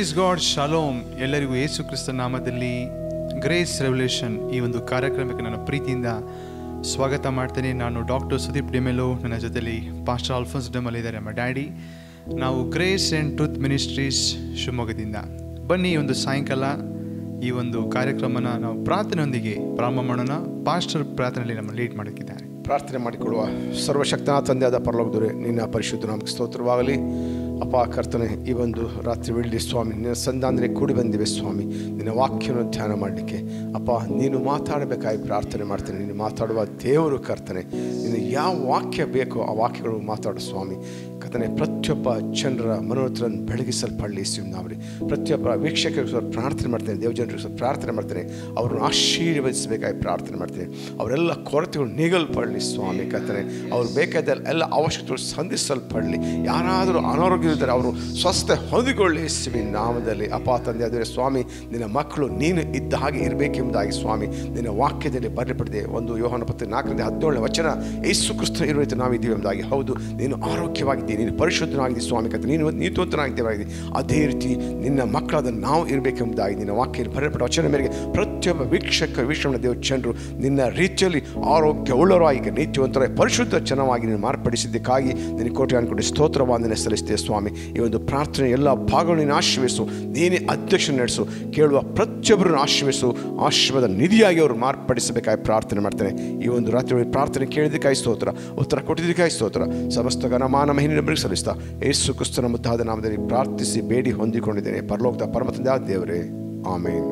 Praise God shalom ಎಲ್ಲರಿಗೂ ಯೇಸು ಕ್ರಿಸ್ತ ನಾಮದಲ್ಲಿ ಗ್ರೇಸ್ ರೆವಲ್ಯೂಷನ್ ಈ ಒಂದು ಕಾರ್ಯಕ್ರಮಕ್ಕೆ ನನ್ನ ಪ್ರೀತಿಯಿಂದ ಸ್ವಾಗತ ಮಾಡ್ತೇನೆ ನಾನು ಡಾಕ್ಟರ್ ಸುದೀಪ್ ಡಿಮೆಲೋ ನನ್ನ ಜೊತೆಲಿ ಪಾಸ್ಟರ್ ಆಲ್ಫನ್ಸ್ ಡೆಮಲ್ ಇದ್ದಾರೆ ನಮ್ಮ ಡ್ಯಾಡಿ ನಾವು ಗ್ರೇಸ್ ಆ್ಯಂಡ್ ಟ್ರೂತ್ ಮಿನಿಸ್ಟ್ರೀಸ್ ಶಿವಮೊಗ್ಗದಿಂದ ಬನ್ನಿ ಈ ಒಂದು ಸಾಯಂಕಾಲ ಈ ಒಂದು ಕಾರ್ಯಕ್ರಮನ ನಾವು ಪ್ರಾರ್ಥನೆಯೊಂದಿಗೆ ಪ್ರಾರಂಭ ಮಾಡೋಣ ಪಾಸ್ಟರ್ ಪ್ರಾರ್ಥನೆಯಲ್ಲಿ ನಮ್ಮ ಲೀಡ್ ಮಾಡೋಕ್ಕಿದ್ದಾರೆ ಪ್ರಾರ್ಥನೆ ಮಾಡಿಕೊಳ್ಳುವ ಸರ್ವಶಕ್ತನ ತಂದೆಯಾದ ಪರಲೋಕದವರೇ ನಿನ್ನ ಪರಿಶುದ್ಧ ನಮಗೆ ಸ್ತೋತ್ರವಾಗಲಿ ಅಪ್ಪ ಕರ್ತನೆ ಈ ಒಂದು ರಾತ್ರಿ ವೇಳೆ ಸ್ವಾಮಿ ನಿನ್ನ ಸಂಧಾನದಲ್ಲಿ ಕೂಡಿ ಬಂದಿವೆ ಸ್ವಾಮಿ ನಿನ್ನ ವಾಕ್ಯವನ್ನು ಧ್ಯಾನ ಮಾಡಲಿಕ್ಕೆ ಅಪ್ಪ ನೀನು ಮಾತಾಡಬೇಕಾಗಿ ಪ್ರಾರ್ಥನೆ ಮಾಡ್ತೇನೆ ನೀನು ಮಾತಾಡುವ ದೇವರು ಕರ್ತನೆ ನೀನು ಯಾವ ವಾಕ್ಯ ಬೇಕೋ ಆ ವಾಕ್ಯಗಳು ಮಾತಾಡು ಸ್ವಾಮಿ ಕರ್ತನೆ ಪ್ರತಿಯೊಬ್ಬ ಜನರ ಮನೋರಥರನ್ನು ಬೆಳಗಿಸಲ್ಪಡಲಿ ಶಿವನಾವರಿ ಪ್ರತಿಯೊಬ್ಬ ವೀಕ್ಷಕರಿಗೂ ಪ್ರಾರ್ಥನೆ ಮಾಡ್ತೇನೆ ದೇವಜನರಿಗೂ ಸಹ ಪ್ರಾರ್ಥನೆ ಮಾಡ್ತೇನೆ ಅವರನ್ನು ಆಶೀರ್ವದಿಸಬೇಕಾಗಿ ಪ್ರಾರ್ಥನೆ ಮಾಡ್ತೇನೆ ಅವರೆಲ್ಲ ಕೊರತೆಗಳು ನೀಗಲ್ಪಡಲಿ ಸ್ವಾಮಿ ಕರ್ತನೆ ಅವ್ರು ಬೇಕಾದ ಎಲ್ಲ ಅವಶ್ಯಕತೆಗಳು ಸಂಧಿಸಲ್ಪಡಲಿ ಯಾರಾದರೂ ಅನಾರೋಗ್ಯವಿದ್ದರೆ ಅವರು ಸ್ವಸ್ಥ ಹೊಂದಿಕೊಳ್ಳಿ ಯೇಸುವಿನ ನಾಮದಲ್ಲಿ ಅಪ್ಪ ತಂದೆ ಆದರೆ ಸ್ವಾಮಿ ನಿನ್ನ ಮಕ್ಕಳು ನೀನು ಇದ್ದ ಹಾಗೆ ಇರಬೇಕೆಂಬುದಾಗಿ ಸ್ವಾಮಿ ನಿನ್ನ ವಾಕ್ಯದಲ್ಲಿ ಬರಲಿಪಡಿದೆ ಒಂದು ಯೋಹನ ಪತ್ರ ನಾಲ್ಕರಿಂದ ಹದಿನೇಳನೇ ವಚನ ಯೇಸು ಕ್ರಿಸ್ತ ಇರುವಂತೆ ನಾವಿದ್ದೀವಿ ಎಂಬುದಾಗಿ ಹೌದು ನೀನು ಆರೋಗ್ಯವಾಗಿದ್ದೀ ನೀನು ಪರಿಶುದ್ಧನಾಗಿದ್ದಿ ಸ್ವಾಮಿ ಕತೆ ನೀನು ನೀತಿವಂತನಾಗಿದ್ದೇವಾಗಿದೆ ಅದೇ ರೀತಿ ನಿನ್ನ ಮಕ್ಕಳಾದ ನಾವು ಇರಬೇಕೆಂಬುದಾಗಿ ನಿನ್ನ ವಾಕ್ಯದಲ್ಲಿ ಬರಲ್ಪಟ್ಟ ವಚನ ಮೇರೆಗೆ ಪ್ರತಿಯೊಬ್ಬ ವೀಕ್ಷಕ ವೀಕ್ಷಣ ದೇವ ಜನರು ನಿನ್ನ ರೀತಿಯಲ್ಲಿ ಆರೋಗ್ಯ ಉಳ್ಳವರಾಗಿ ನೀತಿವಂತರ ಪರಿಶುದ್ಧ ಜನವಾಗಿ ನೀನು ಮಾರ್ಪಡಿಸಿದ್ದಕ್ಕಾಗಿ ನಿನ್ನ ಕೋಟೆ ಅನ್ಕೊಂಡು ಸ್ತೋತ್ರವಾದನೆ ಸಲ್ಲಿಸಿದೆ ಸ್ವಾಮಿ ಈ ಒಂದು ಪ್ರಾರ್ಥನೆ ಎಲ್ಲ ಭಾಗಗಳನ್ನು ಆಶ್ರಯಿಸು ನೀನೇ ಅಧ್ಯಕ್ಷ ನಡೆಸು ಕೇಳುವ ಪ್ರತಿಯೊಬ್ಬರನ್ನು ಆಶ್ರಯಿಸು ಆಶ್ರಮದ ನಿಧಿಯಾಗಿ ಅವರು ಮಾರ್ಪಡಿಸಬೇಕಾಗಿ ಪ್ರಾರ್ಥನೆ ಮಾಡ್ತೇನೆ ಈ ಒಂದು ರಾತ್ರಿ ವೇಳೆ ಪ್ರಾರ್ಥನೆ ಕೇಳಿದ್ದಕ್ಕಾಗಿ ಸ್ತೋತ್ರ ಉತ್ತರ ಕೊಟ್ಟಿದ್ದಕ್ಕಾಗಿ ಸ್ತೋತ್ರ ಸಮಸ್ತ ಗಣಮಾನ ಮಹಿಳೆ ಬರಿಗೆ ಸಲ್ಲಿಸ್ತಾ ಯೇಸು ಕ್ರಿಸ್ತನ ಮುದ್ದಾದ ನಾಮದಲ್ಲಿ ಪ್ರಾರ್ಥಿಸಿ ಬೇಡಿ ಹೊಂದಿಕೊಂಡಿದ್ದೇನೆ ಪರಲೋಕದ ಪರಮ ತಂದೆ ಆದ ದೇವರೇ ಆಮೇನ್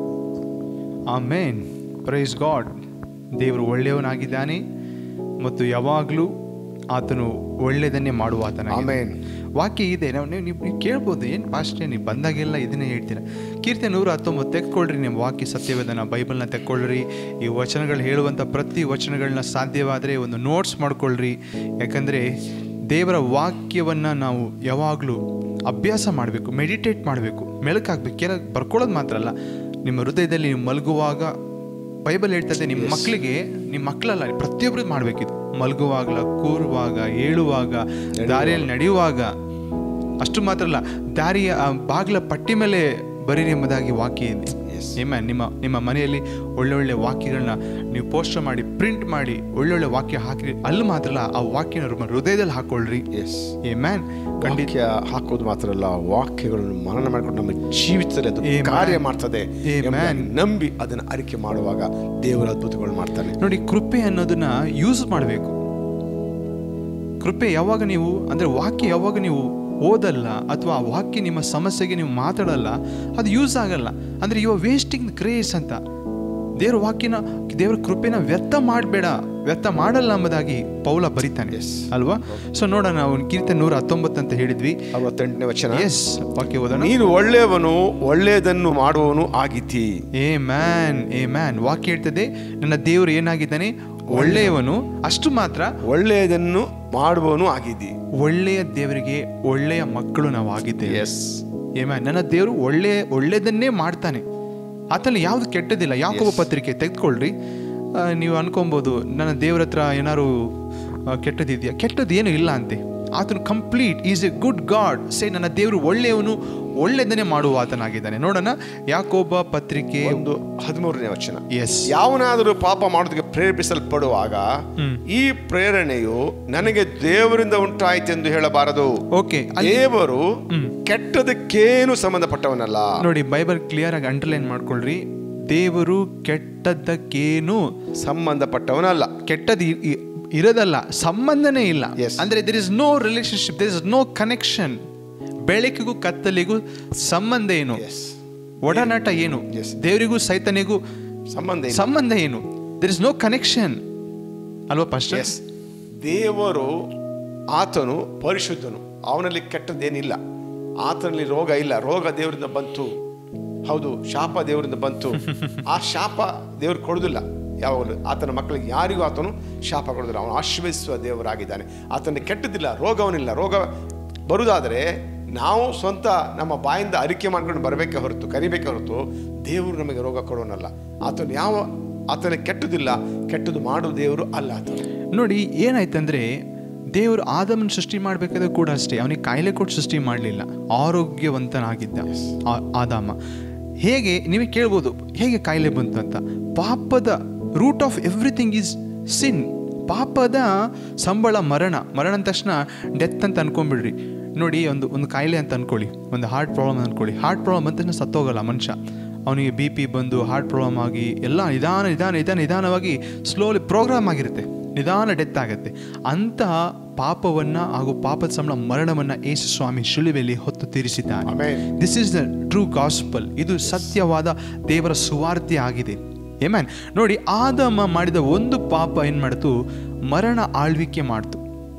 ಆಮೇನ್ ಪ್ರೈಸ್ ಗಾಡ್ ದೇವರು ಒಳ್ಳೆಯವನಾಗಿದ್ದಾನೆ ಮತ್ತು ಯಾವಾಗಲೂ ಆತನು ಒಳ್ಳೆಯದನ್ನೇ ಮಾಡುವ ಆತನ ಆಮೇನ್ ವಾಕ್ಯ ಇದೆ ನಾವು ನೀವು ನೀವು ನೀವು ಕೇಳ್ಬೋದು ಏನು ಪಾಸ್ಟೇ ನೀವು ಬಂದಾಗೆಲ್ಲ ಇದನ್ನೇ ಹೇಳ್ತೀರ ಕೀರ್ತನೆ ನೂರ ಹತ್ತೊಂಬತ್ತು ತೆಕ್ಕೊಳ್ರಿ ನಿಮ್ಮ ವಾಕ್ಯ ಸತ್ಯವೇದನ ಬೈಬಲ್ನ ತೆಕ್ಕೊಳ್ಳ್ರಿ ಈ ವಚನಗಳು ಹೇಳುವಂಥ ಪ್ರತಿ ವಚನಗಳನ್ನ ಸಾಧ್ಯವಾದರೆ ಒಂದು ನೋಟ್ಸ್ ಮಾಡ್ಕೊಳ್ರಿ ಯಾಕಂದರೆ ದೇವರ ವಾಕ್ಯವನ್ನು ನಾವು ಯಾವಾಗಲೂ ಅಭ್ಯಾಸ ಮಾಡಬೇಕು ಮೆಡಿಟೇಟ್ ಮಾಡಬೇಕು ಮೆಲುಕಾಗಬೇಕು ಕೆಲ ಬರ್ಕೊಳ್ಳೋದು ಮಾತ್ರ ಅಲ್ಲ ನಿಮ್ಮ ಹೃದಯದಲ್ಲಿ ನೀವು ಮಲಗುವಾಗ ಬೈಬಲ್ ಹೇಳ್ತದೆ ನಿಮ್ಮ ಮಕ್ಕಳಿಗೆ ನಿಮ್ಮ ಮಕ್ಕಳಲ್ಲ ಪ್ರತಿಯೊಬ್ಬರು ಮಾಡಬೇಕಿದು ಮಲಗುವಾಗಲ ಕೂರುವಾಗ ಏಳುವಾಗ ದಾರಿಯಲ್ಲಿ ನಡೆಯುವಾಗ ಅಷ್ಟು ಮಾತ್ರ ಅಲ್ಲ ದಾರಿಯ ಆ ಬಾಗಿಲ ಪಟ್ಟಿ ಮೇಲೆ ಬರೀರಿ ಎಂಬುದಾಗಿ ವಾಕ್ಯ ಇದೆ ಏಮ ನಿಮ್ಮ ನಿಮ್ಮ ಮನೆಯಲ್ಲಿ ಒಳ್ಳೊಳ್ಳೆ ವಾಕ್ಯಗಳನ್ನ ನೀವು ಪೋಸ್ಟರ್ ಮಾಡಿ ಪ್ರಿಂಟ್ ಮಾಡಿ ಒಳ್ಳೊಳ್ಳೆ ವಾಕ್ಯ ಹಾಕಿರಿ ಅಲ್ಲಿ ಮಾತ್ರ ಅಲ್ಲ ಆ ವಾಕ್ಯನ ನಿಮ್ಮ ಹೃದಯದಲ್ಲಿ ಹಾಕೊಳ್ರಿ ಎಸ್ ಏ ಮ್ಯಾನ್ ಖಂಡಿತ ವಾಕ್ಯ ಹಾಕೋದು ಮಾತ್ರ ಅಲ್ಲ ವಾಕ್ಯಗಳನ್ನು ಮನನ ಮಾಡಿಕೊಂಡು ನಮ್ಮ ಜೀವಿತದಲ್ಲಿ ಅದು Amen. ಕಾರ್ಯ ಮಾಡ್ತದೆ Amen. ಎಂಬುದಾಗಿ ನಂಬಿ ಅದನ್ನು ಅರಿಕೆ ಮಾಡುವಾಗ ದೇವರ ಅದ್ಭುತಗಳು ಮಾಡ್ತಾನೆ ನೋಡಿ ಕೃಪೆ ಅನ್ನೋದನ್ನ ಯೂಸ್ ಮಾಡಬೇಕು ಕೃಪೆ ಯಾವಾಗ ನೀವು ಅಂದರೆ ವಾಕ್ಯ ಯಾವಾಗ ನೀವು ಓದಲ್ಲ ಅಥವಾ ಆ ವಾಕ್ಯ ನಿಮ್ಮ ಸಮಸ್ಯೆಗೆ ನೀವು ಮಾತಾಡಲ್ಲ ಅದು ಯೂಸ್ ಆಗಲ್ಲ ಅಂದರೆ ಯು ವೇಸ್ಟಿಂಗ್ ಗ್ರೇಸ್ ಅಂತ ದೇವ್ರ ವಾಕ್ಯನ ದೇವ್ರ ಕೃಪೆನ ವ್ಯರ್ಥ ಮಾಡಬೇಡ ವ್ಯರ್ಥ ಮಾಡಲ್ಲ ಎಂಬುದಾಗಿ ಪೌಲ ಬರಿತಾನೆ Yes. ಅಲ್ವಾ ಸೊ ನೋಡೋಣ ನಾವು ಕೀರ್ತನೆ ನೂರ ಹತ್ತೊಂಬತ್ತು ಅಂತ ಹೇಳಿದ್ವಿ ಅರವತ್ತೆಂಟನೇ ವಚನ ಎಸ್ ವಾಕ್ಯ ಓದೋಣ ನೀನು ಒಳ್ಳೆಯವನು ಒಳ್ಳೆಯದನ್ನು ಮಾಡುವವನು ಆಗಿದ್ದಿ ಏ ಮ್ಯಾನ್ ಏ ಮ್ಯಾನ್ ವಾಕ್ಯ ಹೇಳ್ತದೆ ನನ್ನ ದೇವರು ಏನಾಗಿದ್ದಾನೆ ಒಳ್ಳೆಯವನು ಅಷ್ಟು ಮಾತ್ರ ಒಳ್ಳೆಯದನ್ನು ಮಾಡುವವನು ಆಗಿದ್ದಿ ಒಳ್ಳೆಯ ದೇವರಿಗೆ ಒಳ್ಳೆಯ ಮಕ್ಕಳು ನಾವು ಆಗಿದ್ದೇವೆ ಎಸ್ ಏಮ ನನ್ನ ದೇವರು ಒಳ್ಳೆಯ ಒಳ್ಳೆಯದನ್ನೇ ಮಾಡ್ತಾನೆ ಆತನಲ್ಲಿ ಯಾವುದು ಕೆಟ್ಟದಿಲ್ಲ ಯಾಕೊಬ್ಬ ಪತ್ರಿಕೆ ತೆಗೆದುಕೊಳ್ಳ್ರಿ ಆ, ನೀವು ಅನ್ಕೊಬೋದು ನನ್ನ ದೇವ್ರ ಹತ್ರ ಏನಾದ್ರು ಆ, ಕೆಟ್ಟದಿದೆಯಾ ಕೆಟ್ಟದ್ದು ಏನು ಇಲ್ಲ ಅಂತೆ ಆತನು complete is a good God say ನನ್ನ ದೇವರು ಒಳ್ಳೆಯವನು ಒಳ್ಳೆಯದನ್ನೇ ಮಾಡುವ ಆತನಾಗಿದ್ದಾನೆ ನೋಡೋಣ ಯಾಕೊಬ್ಬ ಪತ್ರಿಕೆ ಒಂದು ಹದಿಮೂರನೇ ವಚನ ಎಸ್ ಯಾವನಾದರೂ ಪಾಪ ಮಾಡೋದಕ್ಕೆ ಪ್ರೇರೇಪಿಸಲ್ಪಡುವಾಗ ಈ ಪ್ರೇರಣೆಯು ನನಗೆ ದೇವರಿಂದ ಉಂಟಾಯ್ತೆಂದು ಹೇಳಬಾರದು ಓಕೆ ದೇವರು ಕೆಟ್ಟದಕ್ಕೇನು ಸಂಬಂಧಪಟ್ಟವನಲ್ಲ ನೋಡಿ ಬೈಬಲ್ ಕ್ಲಿಯರ್ ಆಗಿ ಅಂಡರ್ಲೈನ್ ಮಾಡ್ಕೊಳ್ರಿ ದೇವರು ಕೆಟ್ಟದ್ದಕ್ಕೇನು ಸಂಬಂಧಪಟ್ಟವನಲ್ಲ ಕೆಟ್ಟದ್ದು ಇ- ಇ- ಇರೋದಲ್ಲ ಸಂಬಂಧನೇ ಇಲ್ಲ Yes. ಅಂದ್ರೆ there is no relationship there is no connection ಬೆಳಕಿಗೂ ಕತ್ತಲಿಗೂ ಸಂಬಂಧ ಏನು ಎಸ್ ಒಡನಾಟ ಏನು Yes. ದೇವರಿಗೂ ಸೈತನಿಗೂ ಸಂಬಂಧ ಇಲ್ಲ. ಸಂಬಂಧ ಏನು ದೇರ್ ಇಸ್ ನೋ ಕನೆಕ್ಷನ್ ಅಲ್ವಾ ಫಸ್ಟ್ ಎಸ್ ದೇವರು ಆತನು ಪರಿಶುದ್ಧನು ಅವನಲ್ಲಿ ಕೆಟ್ಟದ್ದೇನಿಲ್ಲ ಆತನಲ್ಲಿ ರೋಗ ಇಲ್ಲ ರೋಗ ದೇವರಿಂದ ಬಂತು ಹೌದು ಶಾಪ ದೇವರಿಂದ ಬಂತು ಆ ಶಾಪ ದೇವರು ಕೊಡುದಿಲ್ಲ ಯಾವಾಗಲೂ ಆತನ ಮಕ್ಕಳಿಗೆ ಯಾರಿಗೂ ಆತನು ಶಾಪ ಕೊಡುದಿಲ್ಲ ಅವನು ಆಶೀರ್ವದಿಸುವ ದೇವರಾಗಿದ್ದಾನೆ ಆತನಿಗೆ ಕೆಟ್ಟದಿಲ್ಲ ರೋಗವನಿಲ್ಲ ರೋಗ ಬರುವುದಾದರೆ ನಾವು ಸ್ವಂತ ನಮ್ಮ ಬಾಯಿಂದ ಅರಿಕೆ ಮಾಡ್ಕೊಂಡು ಬರಬೇಕೆ ಹೊರತು ಕರಿಬೇಕೆ ಹೊರತು ದೇವರು ನಮಗೆ ರೋಗ ಕೊಡೋನಲ್ಲ ಆತನು ಯಾವ ಆತನಿಗೆ ಕೆಟ್ಟದಿಲ್ಲ ಕೆಟ್ಟದು ಮಾಡುವ ದೇವರು ಅಲ್ಲ ಆತನು ನೋಡಿ ಏನಾಯ್ತಂದ್ರೆ ದೇವರು ಆದಮನ ಸೃಷ್ಟಿ ಮಾಡಬೇಕಾದ್ರೆ ಕೂಡ ಅಷ್ಟೇ ಅವನಿಗೆ ಕಾಯಿಲೆ ಕೊಟ್ಟು ಸೃಷ್ಟಿ ಮಾಡಲಿಲ್ಲ ಆರೋಗ್ಯವಂತನಾಗಿದ್ದ ಆ- ಆದಾಮ ಹೇಗೆ ನೀವೇ ಕೇಳ್ಬೋದು ಹೇಗೆ ಕಾಯಿಲೆ ಬಂತು ಅಂತ ಪಾಪದ root of everything is sin ಪಾಪದ ಸಂಬಳ ಮರಣ ಮರಣ ಅಂದ ತಕ್ಷಣ ಡೆತ್ ಅಂತ ಅನ್ಕೊಂಡ್ಬಿಡ್ರಿ ನೋಡಿ ಒಂದು ಒಂದು ಕಾಯಿಲೆ ಅಂತ ಅನ್ಕೊಳ್ಳಿ ಒಂದು ಹಾರ್ಟ್ ಪ್ರಾಬ್ಲಮ್ ಅನ್ಕೊಳ್ಳಿ ಹಾರ್ಟ್ ಪ್ರಾಬ್ಲಮ್ ಅಂತ ತಕ್ಷಣ ಸತ್ತೋಗಲ್ಲ ಮನುಷ್ಯ ಅವನಿಗೆ ಬಿ ಪಿ ಬಂದು ಹಾರ್ಟ್ ಪ್ರಾಬ್ಲಮ್ ಆಗಿ ಎಲ್ಲ ನಿಧಾನ ನಿಧಾನ ನಿಧಾನ ನಿಧಾನವಾಗಿ ಸ್ಲೋಲಿ ಪ್ರೋಗ್ರಾಮ್ ಆಗಿರುತ್ತೆ ನಿಧಾನ ಡೆತ್ ಆಗುತ್ತೆ ಅಂತಹ ಪಾಪವನ್ನು ಹಾಗೂ ಪಾಪದ ಸಂಬಳ ಮರಣವನ್ನು ಯೇಸು ಸ್ವಾಮಿ ಶಿಲುಬೆಯಲ್ಲಿ ಹೊತ್ತು ತೀರಿಸಿದ್ದಾನೆ amen this is the true gospel ಇದು ಸತ್ಯವಾದ ದೇವರ ಸುವಾರ್ತೆ ಆಗಿದೆ ಏಮ್ಯಾನ್ ನೋಡಿ ಆದಮ ಮಾಡಿದ ಒಂದು ಪಾಪ ಏನ್ ಮಾಡ್ತು ಮರಣ ಆಳ್ವಿಕೆ ಮಾಡ್ತು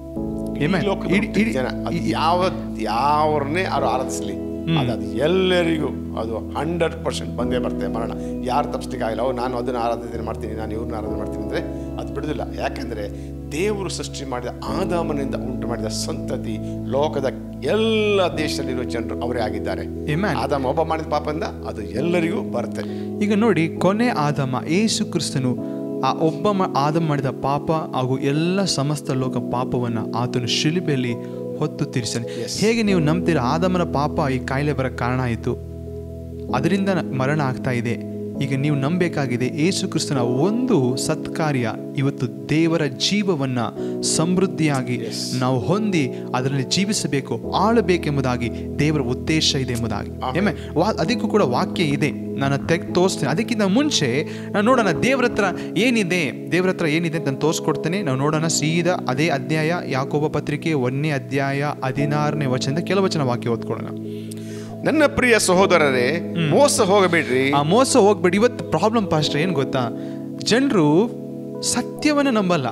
ಈ Amen. ಲೋಕದ ಇಡೀ- ಇಡೀ- ಜನ ಅದು ಯಾವ ಯಾವ್ರನ್ನೇ ಅವ್ರು ಆರಾಧಿಸ್ಲಿ ಅದು ಅದು ಎಲ್ಲರಿಗೂ ಅದು ಹಂಡ್ರೆಡ್ ಪರ್ಸೆಂಟ್ ಬಂದೇ ಬರ್ತದೆ ಮರಣ ಯಾರು ತಪ್ಪಿಸ್ಲಿಕ್ಕೆ ಆಗಿಲ್ಲ ಅವು ನಾನು ಅದನ್ನು ಆರಾಧನೆ ಮಾಡ್ತೀನಿ ನಾನು ಇವ್ರನ್ನ ಆರಾಧನೆ ಮಾಡ್ತೀನಿ ಅಂದರೆ ಅದು ಬಿಡುದಿಲ್ಲ ಯಾಕಂದರೆ ದೇವರು ಸೃಷ್ಟಿ ಮಾಡಿದ ಆದಾಮನಿಂದ ಉಂಟು ಮಾಡಿದ ಸಂತತಿ ಲೋಕದ ಎಲ್ಲ ದೇಶದಲ್ಲಿರುವ ಜನರು ಅವರೇ ಆಗಿದ್ದಾರೆ Amen. ಆದಾಮ ಒಬ್ಬ ಮಾಡಿದ ಪಾಪದಿಂದ ಅದು ಎಲ್ಲರಿಗೂ ಬರುತ್ತೆ ಈಗ ನೋಡಿ ಕೊನೆ ಆದಮ ಏಸು ಕ್ರಿಸ್ತನು ಆ ಒಬ್ಬ ಮ- ಆದಮ ಮಾಡಿದ ಪಾಪ ಹಾಗೂ ಎಲ್ಲ ಸಮಸ್ತ ಲೋಕ ಪಾಪವನ್ನು ಆತನು ಶಿಲುಬೆಯಲ್ಲಿ ಹೊತ್ತು ತೀರಿಸನೆ Yes. ಹೇಗೆ ನೀವು ನಂಬ್ತೀರಾ ಆದಮನ ಪಾಪ ಈ ಕಾಯಿಲೆ ಬರಕ್ಕೆ ಕಾರಣ ಆಯಿತು ಅದರಿಂದ ನ- ಮರಣ ಆಗ್ತಾ ಇದೆ ಈಗ ನೀವು ನಂಬೇಕಾಗಿದೆ ಏಸು ಕ್ರಿಸ್ತನ ಒಂದು ಸತ್ಕಾರ್ಯ ಇವತ್ತು ದೇವರ ಜೀವವನ್ನ ಸಮೃದ್ಧಿಯಾಗಿ ನಾವು ಹೊಂದಿ ಅದರಲ್ಲಿ ಜೀವಿಸಬೇಕು ಆಳಬೇಕೆಂಬುದಾಗಿ ದೇವರ ಉದ್ದೇಶ ಇದೆ ಎಂಬುದಾಗಿ ಏಮೆ ವಾ ಅದಕ್ಕೂ ಕೂಡ ವಾಕ್ಯ ಇದೆ ನಾನು ತೆಗ್ ತೋರಿಸ್ತೇನೆ ಅದಕ್ಕಿಂತ ಮುಂಚೆ ನಾನು ನೋಡೋಣ ದೇವ್ರ ಹತ್ರ ಏನಿದೆ ದೇವ್ರ ಹತ್ರ ಏನಿದೆ ಅಂತ ನಾನು ತೋರಿಸ್ಕೊಡ್ತೇನೆ ನಾವು ನೋಡೋಣ ಸೀದಾ ಅದೇ ಅಧ್ಯಾಯ ಯಾಕೋಬ ಪತ್ರಿಕೆ ಒಂದನೇ ಅಧ್ಯಾಯ ಹದಿನಾರನೇ ವಚನದ ಕೆಲವು ವಚನ ವಾಕ್ಯ ಓದ್ಕೊಳ್ಳೋಣ ನನ್ನ ಪ್ರಿಯ ಸಹೋದರರೇ ಮೋಸ ಹೋಗಬೇಡ್ರಿ ಆ ಮೋಸ ಹೋಗ್ಬೇಡಿ ಇವತ್ತು ಪ್ರಾಬ್ಲಮ್ ಪಾಸ್ಟರ್ ಏನು ಗೊತ್ತಾ ಜನರು ಸತ್ಯವನ್ನ ನಂಬಲ್ಲ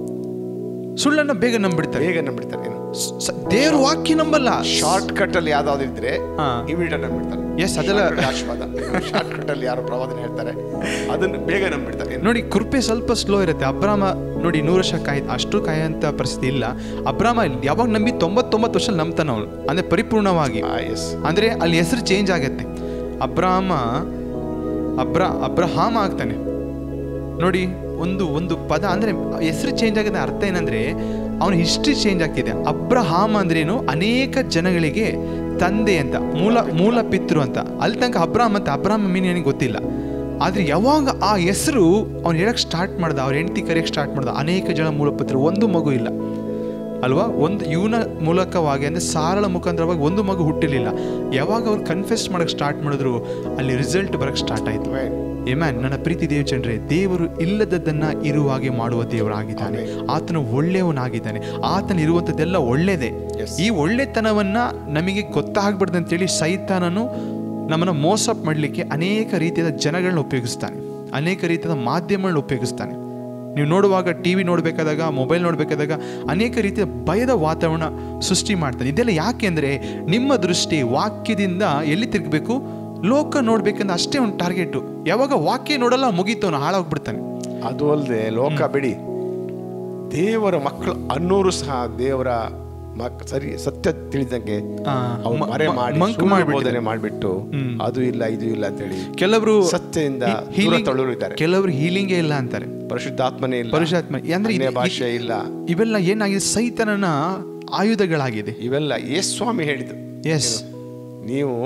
ಸುಳ್ಳನ್ನ ಬೇಗ ನಂಬಿಡ್ತಾರೆ ಬೇಗ ನಂಬಿಡ್ತಾರೆ ಏನು ಸ- ದೇವ್ರ ವಾಕ್ಯ ನಂಬಲ್ಲ ಶಾರ್ಟ್ ಕಟ್ ಅಲ್ಲಿ ಯಾವ್ದಾದ್ರು ಇದ್ರೆ ಹಾ. ಇಮಿಡಿಯೇಟ್ ನಂಬಿಡ್ತಾರೆ Yes, ಅದೆಲ್ಲ- Shortcut ಆಶೀರ್ವಾದ ಶಾರ್ಟ್ ಕಟ್ ಅಲ್ಲಿ ಯಾರು ಪ್ರವಾದನೆ ಹೇಳ್ತಾರೆ ಅದನ್ನು ಬೇಗ ನಂಬಿಡ್ತಾರೆ ಏನು? ನೋಡಿ ಕೃಪೆ ಸ್ವಲ್ಪ ಸ್ಲೋ ಇರುತ್ತೆ ಅಬ್ರಾಮ ನೋಡಿ ನೂರು ವರ್ಷ ಕಾಯ್ ಅಷ್ಟು ಕಾಯಂತ ಪರಿಸ್ಥಿತಿ ಇಲ್ಲ ಅಬ್ರಾಮ ಯಾವಾಗ ನಂಬಿ ತೊಂಬತ್ತೊಂಬತ್ತು ವರ್ಷ ನಂಬ್ತಾನ ಅವನು ಅಂದ್ರೆ ಪರಿಪೂರ್ಣವಾಗಿ ಆ, yes. ಅಂದರೆ ಅಲ್ಲಿ ಹೆಸರು ಚೇಂಜ್ ಆಗತ್ತೆ ಅಬ್ರಾಮ ಅಬ್ರ ಅಬ್ರಹಾಮ ಆಗ್ತಾನೆ ನೋಡಿ ಒಂದು ಒಂದು ಪದ ಅಂದರೆ ಹೆಸರು ಚೇಂಜ್ ಆಗಿದೆ ಅರ್ಥ ಏನಂದ್ರೆ ಅವನ ಹಿಸ್ಟ್ರಿ ಚೇಂಜ್ ಆಗ್ತಿದೆ ಅಬ್ರಹಾಮ ಅಂದ್ರೇನು ಅನೇಕ ಜನಗಳಿಗೆ ತಂದೆ ಅಂತ ಮೂಲ ಮೂಲ ಪಿತೃ ಅಂತ ಅಲ್ಲಿ ತನಕ ಅಬ್ರಾಮ್ ಅಂತ ಅಬ್ರಾಮ ಮೀನ್ ಏನಿಗೆ ಗೊತ್ತಿಲ್ಲ ಆದರೆ ಯಾವಾಗ ಆ ಹೆಸರು ಅವ್ನು ಹೇಳಕ್ಕೆ ಸ್ಟಾರ್ಟ್ ಮಾಡ್ದ ಅವ್ರ ಹೆಂಡತಿ ಕರೆಯಕ್ಕೆ ಸ್ಟಾರ್ಟ್ ಮಾಡ್ದ ಅನೇಕ ಜನ ಮೂಲಪುತ್ರ ಒಂದು ಮಗು ಇಲ್ಲ ಅಲ್ವಾ ಒಂದು ಇವನ ಮೂಲಕವಾಗಿ ಅಂದರೆ ಸಾರಳ ಮುಖಾಂತರವಾಗಿ ಒಂದು ಮಗು ಹುಟ್ಟಿರಲಿಲ್ಲ ಯಾವಾಗ ಅವ್ರು ಕನ್ಫೆಸ್ ಮಾಡಕ್ಕೆ ಸ್ಟಾರ್ಟ್ ಮಾಡಿದ್ರು ಅಲ್ಲಿ ರಿಸಲ್ಟ್ ಬರಕ್ಕೆ ಸ್ಟಾರ್ಟ್ ಆಯಿತು Amen. ಏಮ್ಯಾನ್ ನನ್ನ ಪ್ರೀತಿ ದೇವಚಂದ್ರೆ ದೇವರು ಇಲ್ಲದದ್ದನ್ನ ಇರುವ ಹಾಗೆ ಮಾಡುವ ದೇವರಾಗಿದ್ದಾನೆ ಆತನು ಒಳ್ಳೆಯವನಾಗಿದ್ದಾನೆ ಆತನ ಇರುವಂಥದ್ದೆಲ್ಲ ಒಳ್ಳೆಯದೇ Yes. ಈ ಒಳ್ಳೆತನವನ್ನ ನಮಗೆ ಗೊತ್ತಾಗ್ಬಾರ್ದು ಅಂತೇಳಿ ಸೈತಾನನು ನಮ್ಮನ್ನು ಮೋಸ ಮಾಡಲಿಕ್ಕೆ ಅನೇಕ ರೀತಿಯಾದ ಜನಗಳನ್ನ ಉಪಯೋಗಿಸ್ತಾನೆ ಅನೇಕ ರೀತಿಯಾದ ಮಾಧ್ಯಮಗಳನ್ನ ಉಪಯೋಗಿಸ್ತಾನೆ ನೀವು ನೋಡುವಾಗ ಟಿ ವಿ ನೋಡಬೇಕಾದಾಗ ಮೊಬೈಲ್ ನೋಡಬೇಕಾದಾಗ ಅನೇಕ ರೀತಿಯ ಭಯದ ವಾತಾವರಣ ಸೃಷ್ಟಿ ಮಾಡ್ತಾನೆ ಇದೆಲ್ಲ ಯಾಕೆ ಅಂದರೆ ನಿಮ್ಮ ದೃಷ್ಟಿ ವಾಕ್ಯದಿಂದ ಎಲ್ಲಿ ತಿರುಗಬೇಕು ಲೋಕ ನೋಡ್ಬೇಕಂದ್ರೆ ಅಷ್ಟೇ ಒಂದು ಟಾರ್ಗೆಟು ಯಾವಾಗ ವಾಕ್ಯ ನೋಡಲ್ಲ ಮುಗೀತು ಅವನು ಹಾಳಾಗ್ಬಿಡ್ತಾನೆ ಅದು ಅಲ್ಲದೆ ಲೋಕ ಬಿಡಿ ದೇವರ ಮಕ್ಕಳು ಅನ್ನೋರು ಸಹ ದೇವರ ಮಕ್ ಸರಿ ಸತ್ಯ ತಿಳಿದಂಗೆ ಆ, ಅವ್ರು ಮ- ಮರೆ ಮ- ಮಾಡಿ ಮಂಕ್ ಸುಳ್ಳು ಮಾಡ್ಬಿಟ್ಟಿದ್ದಾರೆ. ಬೋಧನೆ ಮಾಡಿಬಿಟ್ಟು ಹ್ಮ್. ಅದು ಇಲ್ಲ ಇದು ಇಲ್ಲ ಅಂತೇಳಿ ಕೆಲವರು ಸತ್ಯದಿಂದ ಹಿ- ದೂರ healing- ತಳ್ಳೋರು ಇದ್ದಾರೆ ಕೆಲವರು ಹೀಲಿಂಗೇ ಇಲ್ಲ ಅಂತಾರೆ ಪರಿಶುದ್ಧಾತ್ಮನೇ ಇಲ್ಲ ಪರಿಶುದ್ಧಾತ್ಮ ಅಂದ್ರೆ ಇದು- ಅನ್ಯ ಭಾಷೆ ಇಲ್ಲ ಇವೆಲ್ಲ ಏನಾಗಿದೆ ಸೈತನನ ಆಯುಧಗಳಾಗಿದೆ ಇವೆಲ್ಲ ಯೇಸು ಸ್ವಾಮಿ ಹೇಳಿದ್ದು ಎಸ್ ನೀವು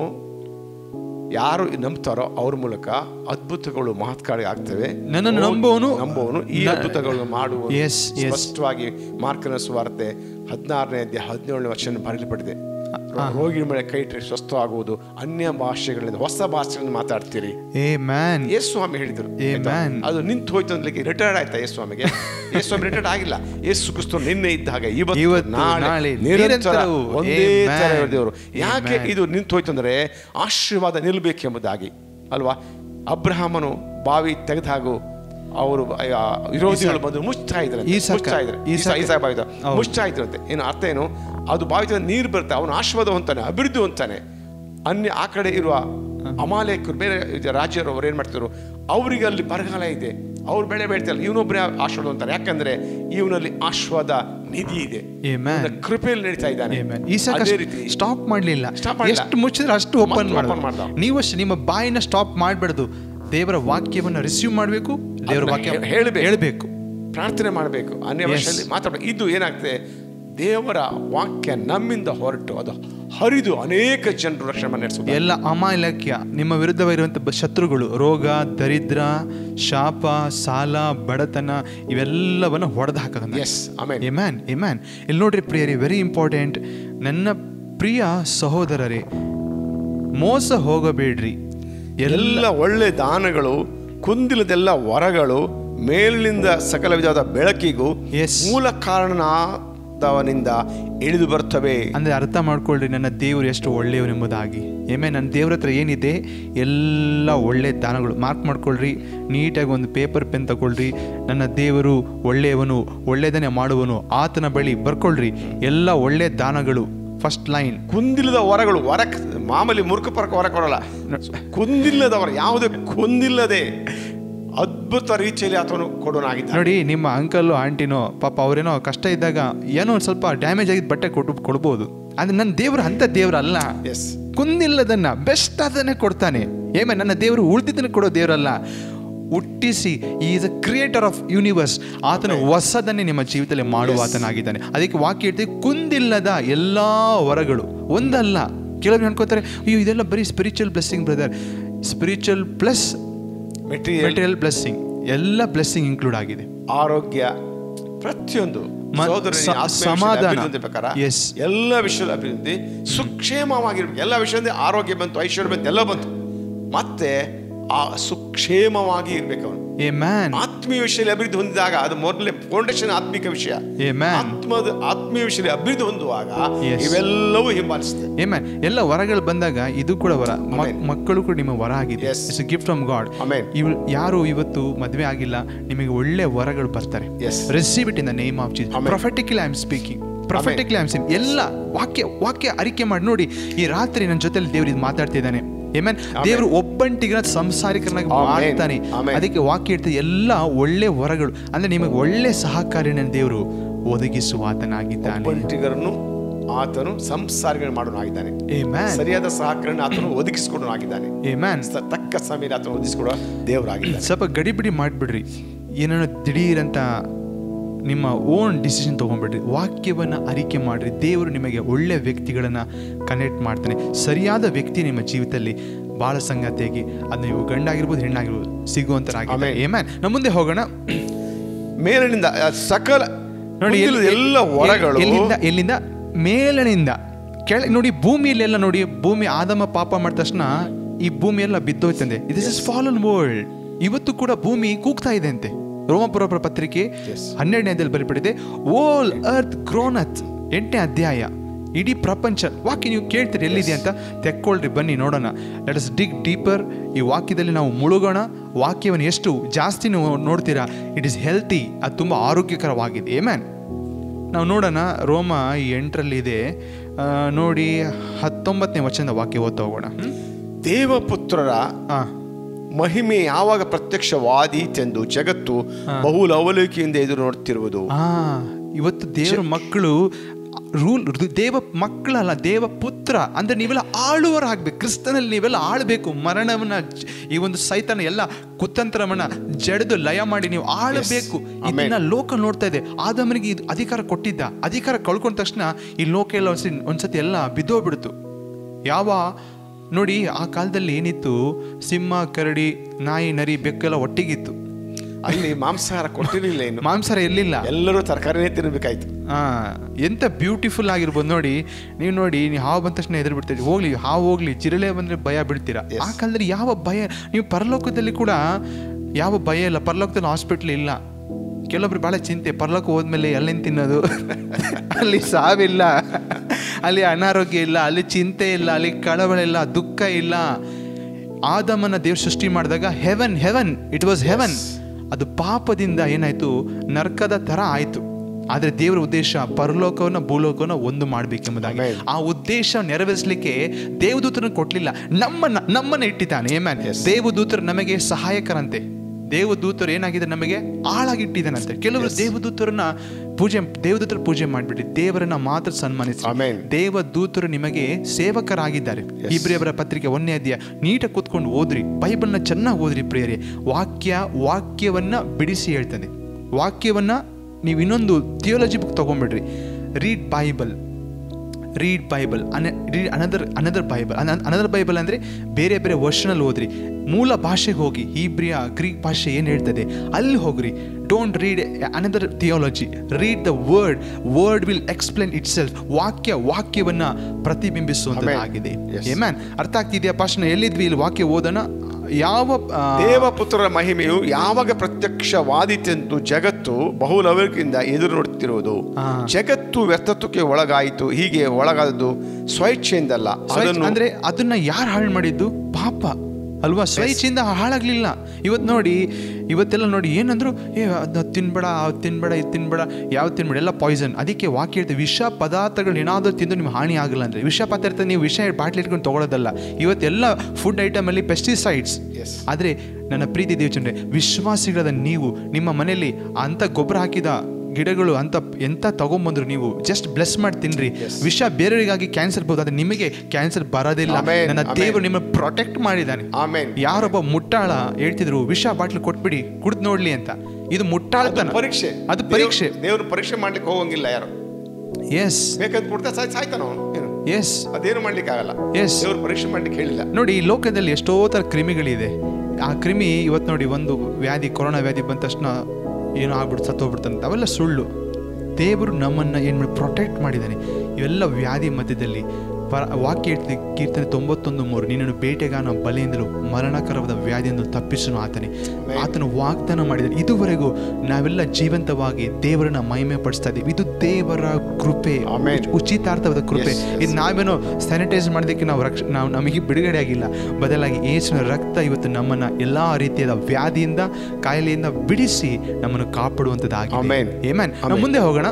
ಯಾರು ನಂಬ್ತಾರೋ ಅವ್ರ ಮೂಲಕ ಅದ್ಭುತಗಳು ಮಹತ್ಕಾರಿ ಆಗ್ತವೆ ನನ್ನನ್ನು ಹೋಗಿ ನಂಬುವವನು ನಂಬುವವನು ಈ ನ- ಅದ್ಭುತಗಳು ಮಾಡುವ Yes, yes. ಸ್ಪಷ್ಟವಾಗಿ ಮಾರ್ಕನ ಸುವಾರ್ತೆ ಹದಿನಾರನೇ ಅಧ್ಯಾಯ ಹದಿನೇಳನೇ ವರ್ಷ ಬರೆಯಲ್ಪಟ್ಟಿದೆ ರೋಗಿ ಮೇಲೆ ಕೈ ಇಟ್ಟರೆ ಸ್ವಸ್ಥ ಆಗುವುದು ಅನ್ಯ ಭಾಷೆಗಳಿಂದ ಹೊಸ ಭಾಷೆಗಳನ್ನು ಮಾತಾಡ್ತೀರಿ ಏ ಮ್ಯಾನ್ ಯೇಸು ಸ್ವಾಮಿ ಹೇಳಿದ್ರು ಆಯ್ತಾ? Amen. ಅದು ನಿಂತು ಹೋಯ್ತು ಅಂದ್ಲಿಕ್ಕೆ ರಿಟೈರ್ಡ್ ಆಯ್ತಾ ಯೇಸು ಸ್ವಾಮಿಗೆ ಯೇಸು ಸ್ವಾಮಿ ರಿಟೈರ್ಡ್ ಆಗಿಲ್ಲ ಯೇಸು ಕ್ರಿಸ್ತು ನಿನ್ನೆ ಇದ್ದ ಹಾಗೆ ಇವತ್ತು ಇವತ್ತು, ನಾಳೆ ನಾಳೆ ನಿರಂತರ ನಿರಂತರವು. ಒಂದೇ Amen. ತರ ಇರೋ ದೇವರು ಯಾಕೆ Amen. ಇದು ನಿಂತು ಹೋಯ್ತು ಅಂದ್ರೆ ಆಶೀರ್ವಾದ ನಿಲ್ಬೇಕೆಂಬುದಾಗಿ ಅಲ್ವಾ ಅಬ್ರಹಾಮನು ಬಾವಿ ತೆಗೆದ ಹಾಗೂ ಅವರು ಆ, ವಿರೋಧಿಗಳು ಬಂದು ಮುಚ್ತಾ ಇದ್ರಂತೆ ಈಸಾಕ. ಮುಚ್ತಾ ಇದ್ರು ಈಸಾಕ. ಈಸಾ ಬಾವಿ ಹೌದು. ಮುಚ್ತಾ ಇದ್ರಂತೆ ಏನು ಅರ್ಥ ಏನು ಅದು ಬಾವಿ ತೆಗೆದ ನೀರು ಬರುತ್ತೆ ಅವನು ಆಶೀರ್ವಾದ ಹೊಂತಾನೆ ಅಭಿವೃದ್ಧಿ ಹೊಂತಾನೆ ಅನ್ಯ ಆ ಕಡೆ ಇರುವ ಅಮಾಲೇಕರು ಬೇರೆ ಇದು ರಾಜ್ಯರು ಅವ್ರು ಏನ್ ಮಾಡ್ತಿದ್ರು ಅವರಿಗೆ ಅಲ್ಲಿ ಬರಗಾಲ ಇದೆ ಅವ್ರು ಬೆಳೆ ಬೆಳಿತಾರೆ ಇವನೊಬ್ಬರೇ ಆಶೀರ್ವಾದ ಅಂತಾರೆ ಯಾಕಂದ್ರೆ ಇವನಲ್ಲಿ ಆಶ್ವಾದ ನಿಧಿ ಇದೆ Amen. ಇವನ ಕೃಪೆಯಲ್ಲಿ ನಡೀತಾ ಇದ್ದಾನೆ Amen. ಈಸಾಕ ಅದೇ ರೀತಿ ಸ್ಟಾಪ್ ಮಾಡಲಿಲ್ಲ Stop ಮಾಡ್ಲಿಲ್ಲ. ಎಷ್ಟು ಮುಚ್ಚಿದ್ರೆ ಅಷ್ಟು ಓಪನ್ ಮತ್ತೆ open ಮಾಡಿ ಮಾಡ್ದ. ನೀವು ಅಷ್ಟೇ ನಿಮ್ಮ ಬಾಯಿನ ಸ್ಟಾಪ್ ಮಾಡಬಾರ್ದು ದೇವರ ವಾಕ್ಯವನ್ನು ರಿಸೀವ್ ಮಾಡಬೇಕು ದೇವರ ಅದನ್ನ ವಾಕ್ಯ ಹೇ- ಹೇಳ್ಬೇಕು. ಹೇಳಬೇಕು ಪ್ರಾರ್ಥನೆ ಮಾಡಬೇಕು ಅನ್ಯ Yes. ಭಾಷೆಯಲ್ಲಿ ಮಾತಾಡಬೇಕು ಇದು ಏನಾಗ್ತದೆ ದೇವರ ವಾಕ್ಯ ನಮ್ಮಿಂದ ಹೊರಟು ಅದು ಹರಿದು ಅನೇಕ ಜನರು ರಕ್ಷಣೆ ನಡೆಸುವುದು ಎಲ್ಲ ಅಮಾಲಕ್ಯ ನಿಮ್ಮ ವಿರುದ್ಧವಾಗಿರುವಂಥ ಬ- ಶತ್ರುಗಳು ರೋಗ ದರಿದ್ರ ಶಾಪ ಸಾಲ ಬಡತನ ಇವೆಲ್ಲವನ್ನು ಹೊಡೆದು ಹಾಕೋದನ್ನ ಎಸ್ ಆಮೇಲೆ ಎಮ್ಯಾನ್ ಎಮ್ಯಾನ್ ಇಲ್ಲಿ ನೋಡ್ರಿ ಪ್ರಿಯರಿ ವೆರಿ ಇಂಪಾರ್ಟೆಂಟ್ ನನ್ನ ಪ್ರಿಯ ಸಹೋದರರೇ ಮೋಸ ಹೋಗಬೇಡ್ರಿ ಎಲ್ಲ ಎಲ್ಲ ಒಳ್ಳೆ ದಾನಗಳು ಕುಂದಿಲದೆಲ್ಲ ವರಗಳು ಮೇಲಿನಿಂದ ಸಕಲ ವಿಧವಾದ ಬೆಳಕಿಗೂ Yes. ಮೂಲ ಕಾರಣದವನಿಂದ ಇಳಿದು ಬರ್ತವೆ ಅಂದ್ರೆ ಅರ್ಥ ಮಾಡ್ಕೊಳ್ರಿ ನನ್ನ ದೇವರು ಎಷ್ಟು ಒಳ್ಳೆಯವನೆಂಬುದಾಗಿ ಏಮೇ ನನ್ನ ದೇವ್ರ ಹತ್ರ ಏನಿದೆ ಎಲ್ಲ ಒಳ್ಳೆ ದಾನಗಳು ಮಾರ್ಕ್ ಮಾಡ್ಕೊಳ್ರಿ ನೀಟಾಗಿ ಒಂದು ಪೇಪರ್ ಪೆನ್ ತಗೊಳ್ರಿ ನನ್ನ ದೇವರು ಒಳ್ಳೆಯವನು ಒಳ್ಳೆಯದನ್ನೇ ಮಾಡುವನು ಆತನ ಬಳಿ ಬರ್ಕೊಳ್ರಿ ಎಲ್ಲ ಒಳ್ಳೆ ದಾನಗಳು ಫಸ್ಟ್ ಲೈನ್ ಕುಂದಿಲ್ಲದ ವರಗಳು ವರ ಮಾಮೂಲಿ ಮುರುಕಪರಕ ವರ ಕೊಡಲ್ಲ ಕುಂದಿಲ್ಲದ ವರ ಯಾವುದೇ ಕುಂದಿಲ್ಲದೆ ಅದ್ಭುತ ರೀತಿಯಲ್ಲಿ ಆತನು ಕೊಡೋನಾಗಿದ್ದಾನೆ ನೋಡಿ ನಿಮ್ಮ ಅಂಕಲ್ಲು ಆಂಟಿನೋ ಪಾಪ ಅವರೇನೋ ಕಷ್ಟ ಇದ್ದಾಗ ಏನೋ ಒಂದು ಸ್ವಲ್ಪ ಡ್ಯಾಮೇಜ್ ಆಗಿದ್ದ ಬಟ್ಟೆ ಕೊಟ್ಟು ಕೊಡ್ಬೋದು ಅಂದ್ರೆ ನನ್ನ ದೇವರು ಅಂಥ ದೇವರಲ್ಲ ಎಸ್ ಕುಂದಿಲ್ಲದನ್ನ ಬೆಸ್ಟ್ ಅದನ್ನೇ ಕೊಡ್ತಾನೆ ಏಮೇ ನನ್ನ ದೇವರು ಉಳಿದಿದ್ದನ್ನು ಕೊಡೋ ದೇವರಲ್ಲ ಹುಟ್ಟಿಸಿ is a creator of universe ಆತನು ಹೊಸದನ್ನೇ ನಿಮ್ಮ ಜೀವಿತದಲ್ಲಿ ಮಾಡುವ ಆತನಾಗಿದ್ದಾನೆ ಅದಕ್ಕೆ ವಾಕ್ಯ ಹೇಳ್ತೀವಿ ಕುಂದಿಲ್ಲದ ಎಲ್ಲ ವರಗಳು ಒಂದಲ್ಲ ಕೆಲವರು ಅನ್ಕೋತಾರೆ ಅಯ್ಯೋ ಇದೆಲ್ಲ ಬರೀ spiritual blessing brother spiritual plus material material blessing ಎಲ್ಲ ಬ್ಲೆಸ್ಸಿಂಗ್ ಇನ್ಕ್ಲೂಡ್ ಆಗಿದೆ ಆರೋಗ್ಯ ಪ್ರತಿಯೊಂದು ಮ- ಸಹೋದರನಿಗೆ ಸ- ಆತ್ಮೀಯ ವಿಷಯದ ಸಮಾಧಾನ. ಅಭಿವೃದ್ಧಿ ಪ್ರಕಾರ Yes. ಎಲ್ಲ ವಿಷಯದ ಅಭಿವೃದ್ಧಿ ಸುಕ್ಷೇಮವಾಗಿರ್ಬೇಕು ಎಲ್ಲ ವಿಷಯದಿಂದ ಆರೋಗ್ಯ ಬಂತು ಐಶ್ವರ್ಯ ಬಂತು ಎಲ್ಲ ಬಂತು ಮತ್ತೆ ಆ ಸುಕ್ಷೇಮವಾಗಿ ಇರ್ಬೇಕು ಅವನು ಏ ಮ್ಯಾನ್ ಆತ್ಮೀಯ ವಿಷಯದಲ್ಲಿ ಅಭಿವೃದ್ಧಿ ಹೊಂದಿದಾಗ ಅದು ಮೊದಲೇ ಫೌಂಡೇಶನ್ ಆತ್ಮಿಕ ವಿಷಯ Amen. ಆತ್ಮದ ಆತ್ಮೀಯ ವಿಷಯದಲ್ಲಿ ಅಭಿವೃದ್ಧಿ ಹೊಂದುವಾಗ Yes. ಇವೆಲ್ಲವೂ ಹಿಂಬಾಲಿಸುತ್ತೆ ಏ ಮ್ಯಾನ್ ಎಲ್ಲ ವರಗಳು ಬಂದಾಗ ಇದು ಕೂಡ ವರ ಮ- Amen. ಮಕ್ಕಳು ಕೂಡ ನಿಮ್ಮ ವರ ಆಗಿದೆ Yes. It's gift from God Amen. ಇವ್ ಯಾರು ಇವತ್ತು ಮದುವೆ ಆಗಿಲ್ಲ ನಿಮಗೆ ಒಳ್ಳೆ ವರಗಳು ಬರ್ತಾರೆ Yes. Receive it in the name of Jesus Amen. Prophetically I am speaking prophetically I am sing ಎಲ್ಲ ವಾಕ್ಯ ವಾಕ್ಯ ಅರಿಕೆ ಮಾಡಿ ನೋಡಿ ಈ ರಾತ್ರಿ ನನ್ನ ಜೊತೆಲಿ ದೇವ್ರು ಇದು ಮಾತಾಡ್ತಿದ್ದಾನೆ ಏಮನ್ ದೇವರು ಒಬ್ಬಂಟಿಗಿನ ಸಂಸಾರಿಕರನ್ನಾಗಿ Amen. ಮಾಡ್ತಾನೆ Amen. ಅದಕ್ಕೆ ವಾಕ್ಯ ಇರ್ತದೆ ಎಲ್ಲ ಒಳ್ಳೆ ವರಗಳು ಅಂದ್ರೆ ನಿಮಗೆ ಒಳ್ಳೆ ಸಹಕಾರಿನ ದೇವರು ಒದಗಿಸುವ ಆತನಾಗಿದ್ದಾನೆ ಒಬ್ಬಂಟಿಗರನ್ನು ಆತನು ಸಂಸಾರಗಳನ್ನು ಮಾಡೋನಾಗಿದ್ದಾನೆ Amen. ಸರಿಯಾದ ಸಹಕರಣ ಆತನು ಒದಗಿಸಿಕೊಡೋನಾಗಿದ್ದಾನೆ ಏಮ್ಯಾನ್ ಸ- ತಕ್ಕ ಸಮಯ ಆತನು ಒದಗಿಸಿಕೊಡುವ ದೇವರಾಗಿದ್ದಾನೆ ಸ್ವಲ್ಪ ಗಡಿಬಿಡಿ ಮಾಡಿಬಿಡ್ರಿ ಏನೇನೋ ದಿಢೀರಂತ ನಿಮ್ಮ ಓನ್ ಡಿಸಿಷನ್ ತೊಗೊಂಡ್ಬಿಡ್ರಿ ವಾಕ್ಯವನ್ನು ಅರಿಕೆ ಮಾಡಿರಿ ದೇವರು ನಿಮಗೆ ಒಳ್ಳೆ ವ್ಯಕ್ತಿಗಳನ್ನು ಕನೆಕ್ಟ್ ಮಾಡ್ತಾನೆ ಸರಿಯಾದ ವ್ಯಕ್ತಿ ನಿಮ್ಮ ಜೀವಿತದಲ್ಲಿ ಭಾಳ ಸಂಗತಿಯಾಗಿ ಅದು ನೀವು ಗಂಡಾಗಿರ್ಬೋದು ಹೆಣ್ಣಾಗಿರ್ಬೋದು ಸಿಗುವಂತರಾಗಿದ್ದಾರೆ Amen. ಏಮ್ಯಾನ್ ನಮ್ಮ ಮುಂದೆ ಹೋಗೋಣ ಮೇಲಿನಿಂದ ಆ ಸಕಲ ನೋಡಿ ಎಲ್ಲಿ- ಕುಂದಿಲದ ಎಲ್ಲ ವರಗಳು ಎಲ್ಲಿಂದ ಎಲ್ಲಿಂದ ಮೇಲಣಿಂದ ಕೆಳ ನೋಡಿ ಭೂಮಿಯಲ್ಲೆಲ್ಲ ನೋಡಿ ಭೂಮಿ ಆದಮ ಪಾಪ ಮಾಡಿದ ತಕ್ಷಣ ಈ ಭೂಮಿ ಎಲ್ಲ ಬಿದ್ದೋಯ್ತಂದೆ ದಿಸ್ ಇಸ್ ಫಾಲನ್ ವರ್ಲ್ಡ್ ಇವತ್ತು ಕೂಡ ಭೂಮಿ ಕೂಗ್ತಾ ಇದೆ ಅಂತೆ ರೋಮಪುರ ಪತ್ರಿಕೆ Yes. ಹನ್ನೆರಡನೇ ಅಧ್ಯಾಯದಲ್ಲಿ ಬರೀಪಟ್ಟಿದೆ ಓಲ್ ಅರ್ತ್ ಗ್ರೋನತ್ ಎಂಟನೇ ಅಧ್ಯಾಯ ಇಡೀ ಪ್ರಪಂಚ ವಾಕ್ಯ ನೀವು ಕೇಳ್ತೀರಿ ಎಲ್ಲಿದೆ ಅಂತ ತೆಕ್ಕೊಳ್ರಿ ಬನ್ನಿ ನೋಡೋಣ ಲೆಟ್ ಅಸ್ ಡಿಗ್ ಡೀಪರ್ ಈ ವಾಕ್ಯದಲ್ಲಿ ನಾವು ಮುಳುಗೋಣ ವಾಕ್ಯವನ್ನು ಎಷ್ಟು ಜಾಸ್ತಿ ನೀವು ನೋಡ್ತೀರಾ ಇಟ್ ಇಸ್ ಹೆಲ್ತಿ ಅದು ತುಂಬ ಆರೋಗ್ಯಕರವಾಗಿದೆ ಏಮ್ಯಾನ್ ನಾವು ನೋಡೋಣ ರೋಮ ಈ ಎಂಟರಲ್ಲಿದೆ ಆ, ನೋಡಿ ಹತ್ತೊಂಬತ್ತನೇ ವಚನದ ವಾಕ್ಯ ಓದ್ತಾ ಹೋಗೋಣ ಹ್ಮ್? ದೇವಪುತ್ರರ ಆ, ಮಹಿಮೆ ಯಾವಾಗ ಪ್ರತ್ಯಕ್ಷವಾದೀತೆಂದು ಜಗತ್ತು ಬಹು ಲವಲವಿಕೆಯಿಂದ ಎದುರು ನೋಡ್ತಿರುವುದು ಆ, ಇವತ್ತು ದೇವರ ಮಕ್ಕಳು ರೂಲ್ ದೇವ ಮಕ್ಕಳಲ್ಲ ದೇವ ಪುತ್ರ ಅಂದ್ರೆ ನೀವೆಲ್ಲ ಆಳುವರಾಗಬೇಕು ಕ್ರಿಸ್ತನಲ್ಲಿ ನೀವೆಲ್ಲ ಆಳ್ಬೇಕು ಮರಣವನ್ನ ಜ- ಈ ಒಂದು ಸೈತನ ಎಲ್ಲ ಕುತಂತ್ರವನ್ನ ಜಡಿದು ಲಯ ಮಾಡಿ ನೀವು ಆಳಬೇಕು ಇದನ್ನ ಲೋಕ ನೋಡ್ತಾ ಇದೆ ಆದಮನಿಗೆ ಇದು ಅಧಿಕಾರ ಕೊಟ್ಟಿದ್ದ ಅಧಿಕಾರ ಕಳ್ಕೊಂಡ ತಕ್ಷಣ ಈ ಲೋಕ ಎಲ್ಲ ಒಂದ್ಸತಿ ಒಂದ್ಸತಿ ಎಲ್ಲ ಬಿದ್ದೋಗ್ಬಿಡ್ತು ಯಾವ ನೋಡಿ ಆ ಕಾಲದಲ್ಲಿ ಏನಿತ್ತು ಸಿಂಹ ಕರಡಿ ನಾಯಿ ನರಿ ಬೆಕ್ಕೆಲ್ಲ ಒಟ್ಟಿಗಿತ್ತು ಅಲ್ಲಿ ಮಾಂಸಾಹಾರ ಕೊಟ್ಟಿರಲಿಲ್ಲ ಏನು ಮಾಂಸಾರ ಇರಲಿಲ್ಲ ಎಲ್ಲರೂ ತರಕಾರಿನೇ ತಿನ್ನಬೇಕಾಯ್ತು ಆ, ಎಂತ ಬ್ಯೂಟಿಫುಲ್ ಆಗಿರ್ಬೋದು ನೋಡಿ ನೀವು ನೋಡಿ ನೀವು ಹಾವು ಬಂದ ತಕ್ಷಣ ಎದುರು ಬಿಡ್ತೀರಿ ಹೋಗ್ಲಿ ಹಾವು ಹೋಗ್ಲಿ ಚಿರಳೆ ಬಂದ್ರೆ ಭಯ ಬಿಡ್ತೀರಾ ಆ ಕಾಲದಲ್ಲಿ ಯಾವ ಭಯ ನೀವು ಪರಲೋಕದಲ್ಲಿ ಕೂಡ ಯಾವ ಭಯ ಇಲ್ಲ ಪರಲೋಕದಲ್ಲಿ ಹಾಸ್ಪಿಟ್ಲ್ ಇಲ್ಲ ಕೆಲವೊಬ್ರು ಭಾಳ ಚಿಂತೆ ಪರಲೋಕ ಹೋದ್ಮೇಲೆ ಎಲ್ಲಿಂದ ತಿನ್ನೋದು ಅಲ್ಲಿ ಸಾವಿಲ್ಲ ಅಲ್ಲಿ ಅನಾರೋಗ್ಯ ಇಲ್ಲ ಅಲ್ಲಿ ಚಿಂತೆ ಇಲ್ಲ ಅಲ್ಲಿ ಕಳವಳ ಇಲ್ಲ ದುಃಖ ಇಲ್ಲ ಆದಮನ ದೇವ್ರು ಸೃಷ್ಟಿ ಮಾಡಿದಾಗ heaven heaven it was heaven ಅದು ಪಾಪದಿಂದ ಏನಾಯ್ತು ನರ್ಕದ ತರ ಆಯ್ತು ಆದ್ರೆ ದೇವರ ಉದ್ದೇಶ ಪರಲೋಕವನ್ನ ಭೂಲೋಕವನ್ನ ಒಂದು ಮಾಡ್ಬೇಕೆಂಬುದಾಗಿ Amen. ಆ ಉದ್ದೇಶ ನೆರವೇರಿಸಲಿಕ್ಕೆ ದೇವದೂತರನ್ನು ಕೊಟ್ಲಿಲ್ಲ ನಮ್ಮನ್ನ ನಮ್ಮನ್ನ ಇಟ್ಟಿದ್ದಾನೆ ಏಮ್ಯಾನ್ ದೇವದೂತರು ನಮಗೆ ಸಹಾಯಕರಂತೆ ದೇವದೂತರು ಏನಾಗಿದೆ ನಮಗೆ ಆಳಾಗಿಟ್ಟಿದ್ದಾನಂತೆ ಕೆಲವರು ದೇವದೂತರನ್ನ ಪೂಜೆ ದೇವದೂತರ ಪೂಜೆ ಮಾಡಿಬಿಟ್ಟು ದೇವರನ್ನ ಮಾತ್ರ ಸನ್ಮಾನಿಸಿ Amen. ದೇವದೂತರು ನಿಮಗೆ ಸೇವಕರಾಗಿದ್ದಾರೆ ಇಬ್ರಿಯವರ ಪತ್ರಿಕೆ ಒಂದನೇ ಅಧ್ಯಾಯ ನೀಟಾಗಿ ಕೂತ್ಕೊಂಡು ಓದ್ರಿ ಬೈಬಲ್ನ ಚೆನ್ನಾಗಿ ಓದ್ರಿ ಪ್ರಿಯರೇ ವಾಕ್ಯ ವಾಕ್ಯವನ್ನ ಬಿಡಿಸಿ ಹೇಳ್ತದೆ ವಾಕ್ಯವನ್ನ ನೀವು ಇನ್ನೊಂದು ಥಿಯೋಲಜಿ ಬುಕ್ ತಗೊಂಡ್ಬಿಡ್ರಿ read Bible read Bible read another another Bible another Bible ಅಂದರೆ ಬೇರೆ ಬೇರೆ ವರ್ಷನಲ್ಲಿ ಓದ್ರಿ ಮೂಲ ಭಾಷೆಗೆ ಹೋಗಿ ಹೀಬ್ರಿಯ ಗ್ರೀಕ್ ಭಾಷೆ ಏನು ಹೇಳ್ತದೆ ಅಲ್ಲಿ ಹೋಗ್ರಿ don't read another theology read the word word will explain itself ವಾಕ್ಯ ವಾಕ್ಯವನ್ನ ಪ್ರತಿಬಿಂಬಿಸುವಂತದ್ದಾಗಿದೆ Yes. ಏಮ್ಯಾನ್ ಅರ್ಥ ಆಗ್ತಿದೆಯಾ ಪಾಶನ ಎಲ್ಲಿದ್ವಿ ಇಲ್ಲಿ ವಾಕ್ಯ ಓದೋಣ ಯಾವ ಆ, ದೇವಪುತ್ರರ ಮಹಿಮೆಯು ಯಾವಾಗ ಪ್ರತ್ಯಕ್ಷವಾದೀತೆಂದು ಜಗತ್ತು ಬಹುಲವರಿಗಿಂದ ಎದುರು ನೋಡುತ್ತಿರುವುದು ಆ. ಜಗತ್ತು ವ್ಯರ್ಥತ್ವಕ್ಕೆ ಒಳಗಾಯಿತು ಹೀಗೆ ಒಳಗಾದದ್ದು ಸ್ವಇಚ್ಛೆಯಿಂದಲ್ಲ ಸ್ವಇಚ್ಛೆ- ಅದನ್ನು ಅಂದ್ರೆ ಅದನ್ನ ಯಾರು ಹಾಳು ಮಾಡಿದ್ದು ಪಾಪ ಅಲ್ವಾ ಸ್ವಇಚ್ಛೆಯಿಂದ ಹಾಳಾಗ್ಲಿಲ್ಲ ಇವತ್ತು ನೋಡಿ ಇವತ್ತೆಲ್ಲ ನೋಡಿ ಏನಂದ್ರು ಏ ಅದು ತಿನ್ಬೇಡ ಅದು ತಿನ್ಬೇಡ ಇದು ತಿನ್ಬೇಡ ಯಾವ್ದು ತಿನ್ಬೇಡ ಎಲ್ಲ ಪಾಯ್ಸನ್ ಅದಕ್ಕೆ ವಾಕ್ಯ ಹೇಳ್ತೀವಿ ವಿಷ ಪದಾರ್ಥಗಳು ಏನಾದರೂ ತಿಂದು ನಿಮ್ಗೆ ಹಾನಿ ಆಗಲ್ಲ ಅಂದ್ರೆ ವಿಷ ಪದಾರ್ಥ ನೀವು ವಿಷ ಬಾಟ್ಲಿ ಇಟ್ಕೊಂಡು ತಗೊಳ್ಳೋದಲ್ಲ ಇವತ್ತೆಲ್ಲ ಫುಡ್ ಐಟಮ್ ಅಲ್ಲಿ ಪೆಸ್ಟಿಸೈಡ್ಸ್ Yes. ಆದರೆ ನನ್ನ ಪ್ರೀತಿ ದೇವಚಂದ್ರೆ ವಿಶ್ವಾಸಿಗಳಾದ ನೀವು ನಿಮ್ಮ ಮನೆಯಲ್ಲಿ ಅಂತ ಗೊಬ್ಬರ ಹಾಕಿದ ಗಿಡಗಳು ಅಂತ ಎಂತ ತಗೊಂಬಂದ್ರು ನೀವು ಜಸ್ಟ್ ಬ್ಲೆಸ್ ಮಾಡಿ ತಿನ್ರಿ ವಿಷ ಬೇರೆಯವರಿಗಾಗಿ ಕ್ಯಾನ್ಸರ್ ಬಹುದು ಆದ್ರೆ ನಿಮಗೆ ಕ್ಯಾನ್ಸರ್ ಬರೋದಿಲ್ಲ Amen. ನನ್ನ Amen. ದೇವರು ನಿಮ್ಮನ್ನು ಪ್ರೊಟೆಕ್ಟ್ ಮಾಡಿದ್ದಾನೆ ಆಮೇನ್ ಯಾರೊಬ್ಬ ಮುಟ್ಟಾಳ ಹೇಳ್ತಿದ್ರು ವಿಷ ಬಾಟ್ಲು ಕೊಟ್ಬಿಡಿ ಕುಡ್ದು ನೋಡ್ಲಿ ಅಂತ ಇದು ಮುಟ್ಟಾಳ್ತನ ಪರೀಕ್ಷೆ ಅದು ಪರೀಕ್ಷೆ ದೇವರು ಪರೀಕ್ಷೆ ಮಾಡ್ಲಿಕ್ಕೆ ಹೋಗಂಗಿಲ್ಲ ಯಾರು ಎಸ್ ಬೇಕಂತ ಕೊಡ್ತಾ ಸಾಯ್ ಸಾಯ್ತಾನ ಅವನು ಏನು ಎಸ್ ಅದೇನು ಮಾಡ್ಲಿಕ್ಕೆ ಆಗಲ್ಲ Yes. ದೇವರು ಪರೀಕ್ಷೆ ಮಾಡ್ಲಿಕ್ಕೆ ಹೇಳಿಲ್ಲ ನೋಡಿ ಈ ಲೋಕದಲ್ಲಿ ಎಷ್ಟೋ ಥರ ಕ್ರಿಮಿಗಳಿದೆ ಆ ಕ್ರಿಮಿ ಇವತ್ತು ನೋಡಿ ಒಂದು ವ್ಯಾಧಿ ಕೊರೋನಾ ವ್ಯಾಧಿ ಬಂದ ತಕ್ಷಣ ಏನೋ ಆಗ್ಬಿಟ್ಟು ಸತ್ತೋಗ್ಬಿಡ್ತಂತ ಅವೆಲ್ಲ ಸುಳ್ಳು ದೇವರು ನಮ್ಮನ್ನು ಏನು ಮಾಡಿ ಪ್ರೊಟೆಕ್ಟ್ ಮಾಡಿದ್ದಾನೆ ಇವೆಲ್ಲ ವ್ಯಾಧಿ ಮಧ್ಯದಲ್ಲಿ ಪರ ವಾಕ್ಯ ಹೇಳ್ತಿ ಕೀರ್ತನೆ ತೊಂಬತ್ತೊಂದು ಮೂರು ನಿನ್ನನ್ನು ಬೇಟೆಗಾನ ಬಲೆಯಿಂದಲೂ ಮರಣಕರವಾದ ವ್ಯಾಧಿಯನ್ನು ತಪ್ಪಿಸನು ಆತನೇ ಆತನು ವಾಗ್ದಾನ ಮಾಡಿದ್ದಾನೆ ಇದುವರೆಗೂ ನಾವೆಲ್ಲ ಜೀವಂತವಾಗಿ ದೇವರನ್ನ ಮಹಿಮೆ ಪಡಿಸ್ತಾ ಇದ್ದೀವಿ ಇದು ದೇವರ ಕೃಪೆ Amen. ಉಚಿತಾರ್ಥವಾದ ಕೃಪೆ Yes, yes. ಇದು ನಾವೇನೋ ಸ್ಯಾನಿಟೈಸ್ ಮಾಡೋದಕ್ಕೆ ನಾವು ರಕ್ಷ ನಾವು ನಮಗೆ ಬಿಡುಗಡೆ ಆಗಿಲ್ಲ ಬದಲಾಗಿ ಯೇಸುವಿನ ರಕ್ತ ಇವತ್ತು ನಮ್ಮನ್ನ ಎಲ್ಲಾ ರೀತಿಯಾದ ವ್ಯಾಧಿಯಿಂದ ಕಾಯಿಲೆಯಿಂದ ಬಿಡಿಸಿ ನಮ್ಮನ್ನು ಕಾಪಾಡುವಂಥದ್ದಾಗಿದೆ Amen. ಏಮನ್ ನಾವು ಮುಂದೆ ಹೋಗೋಣ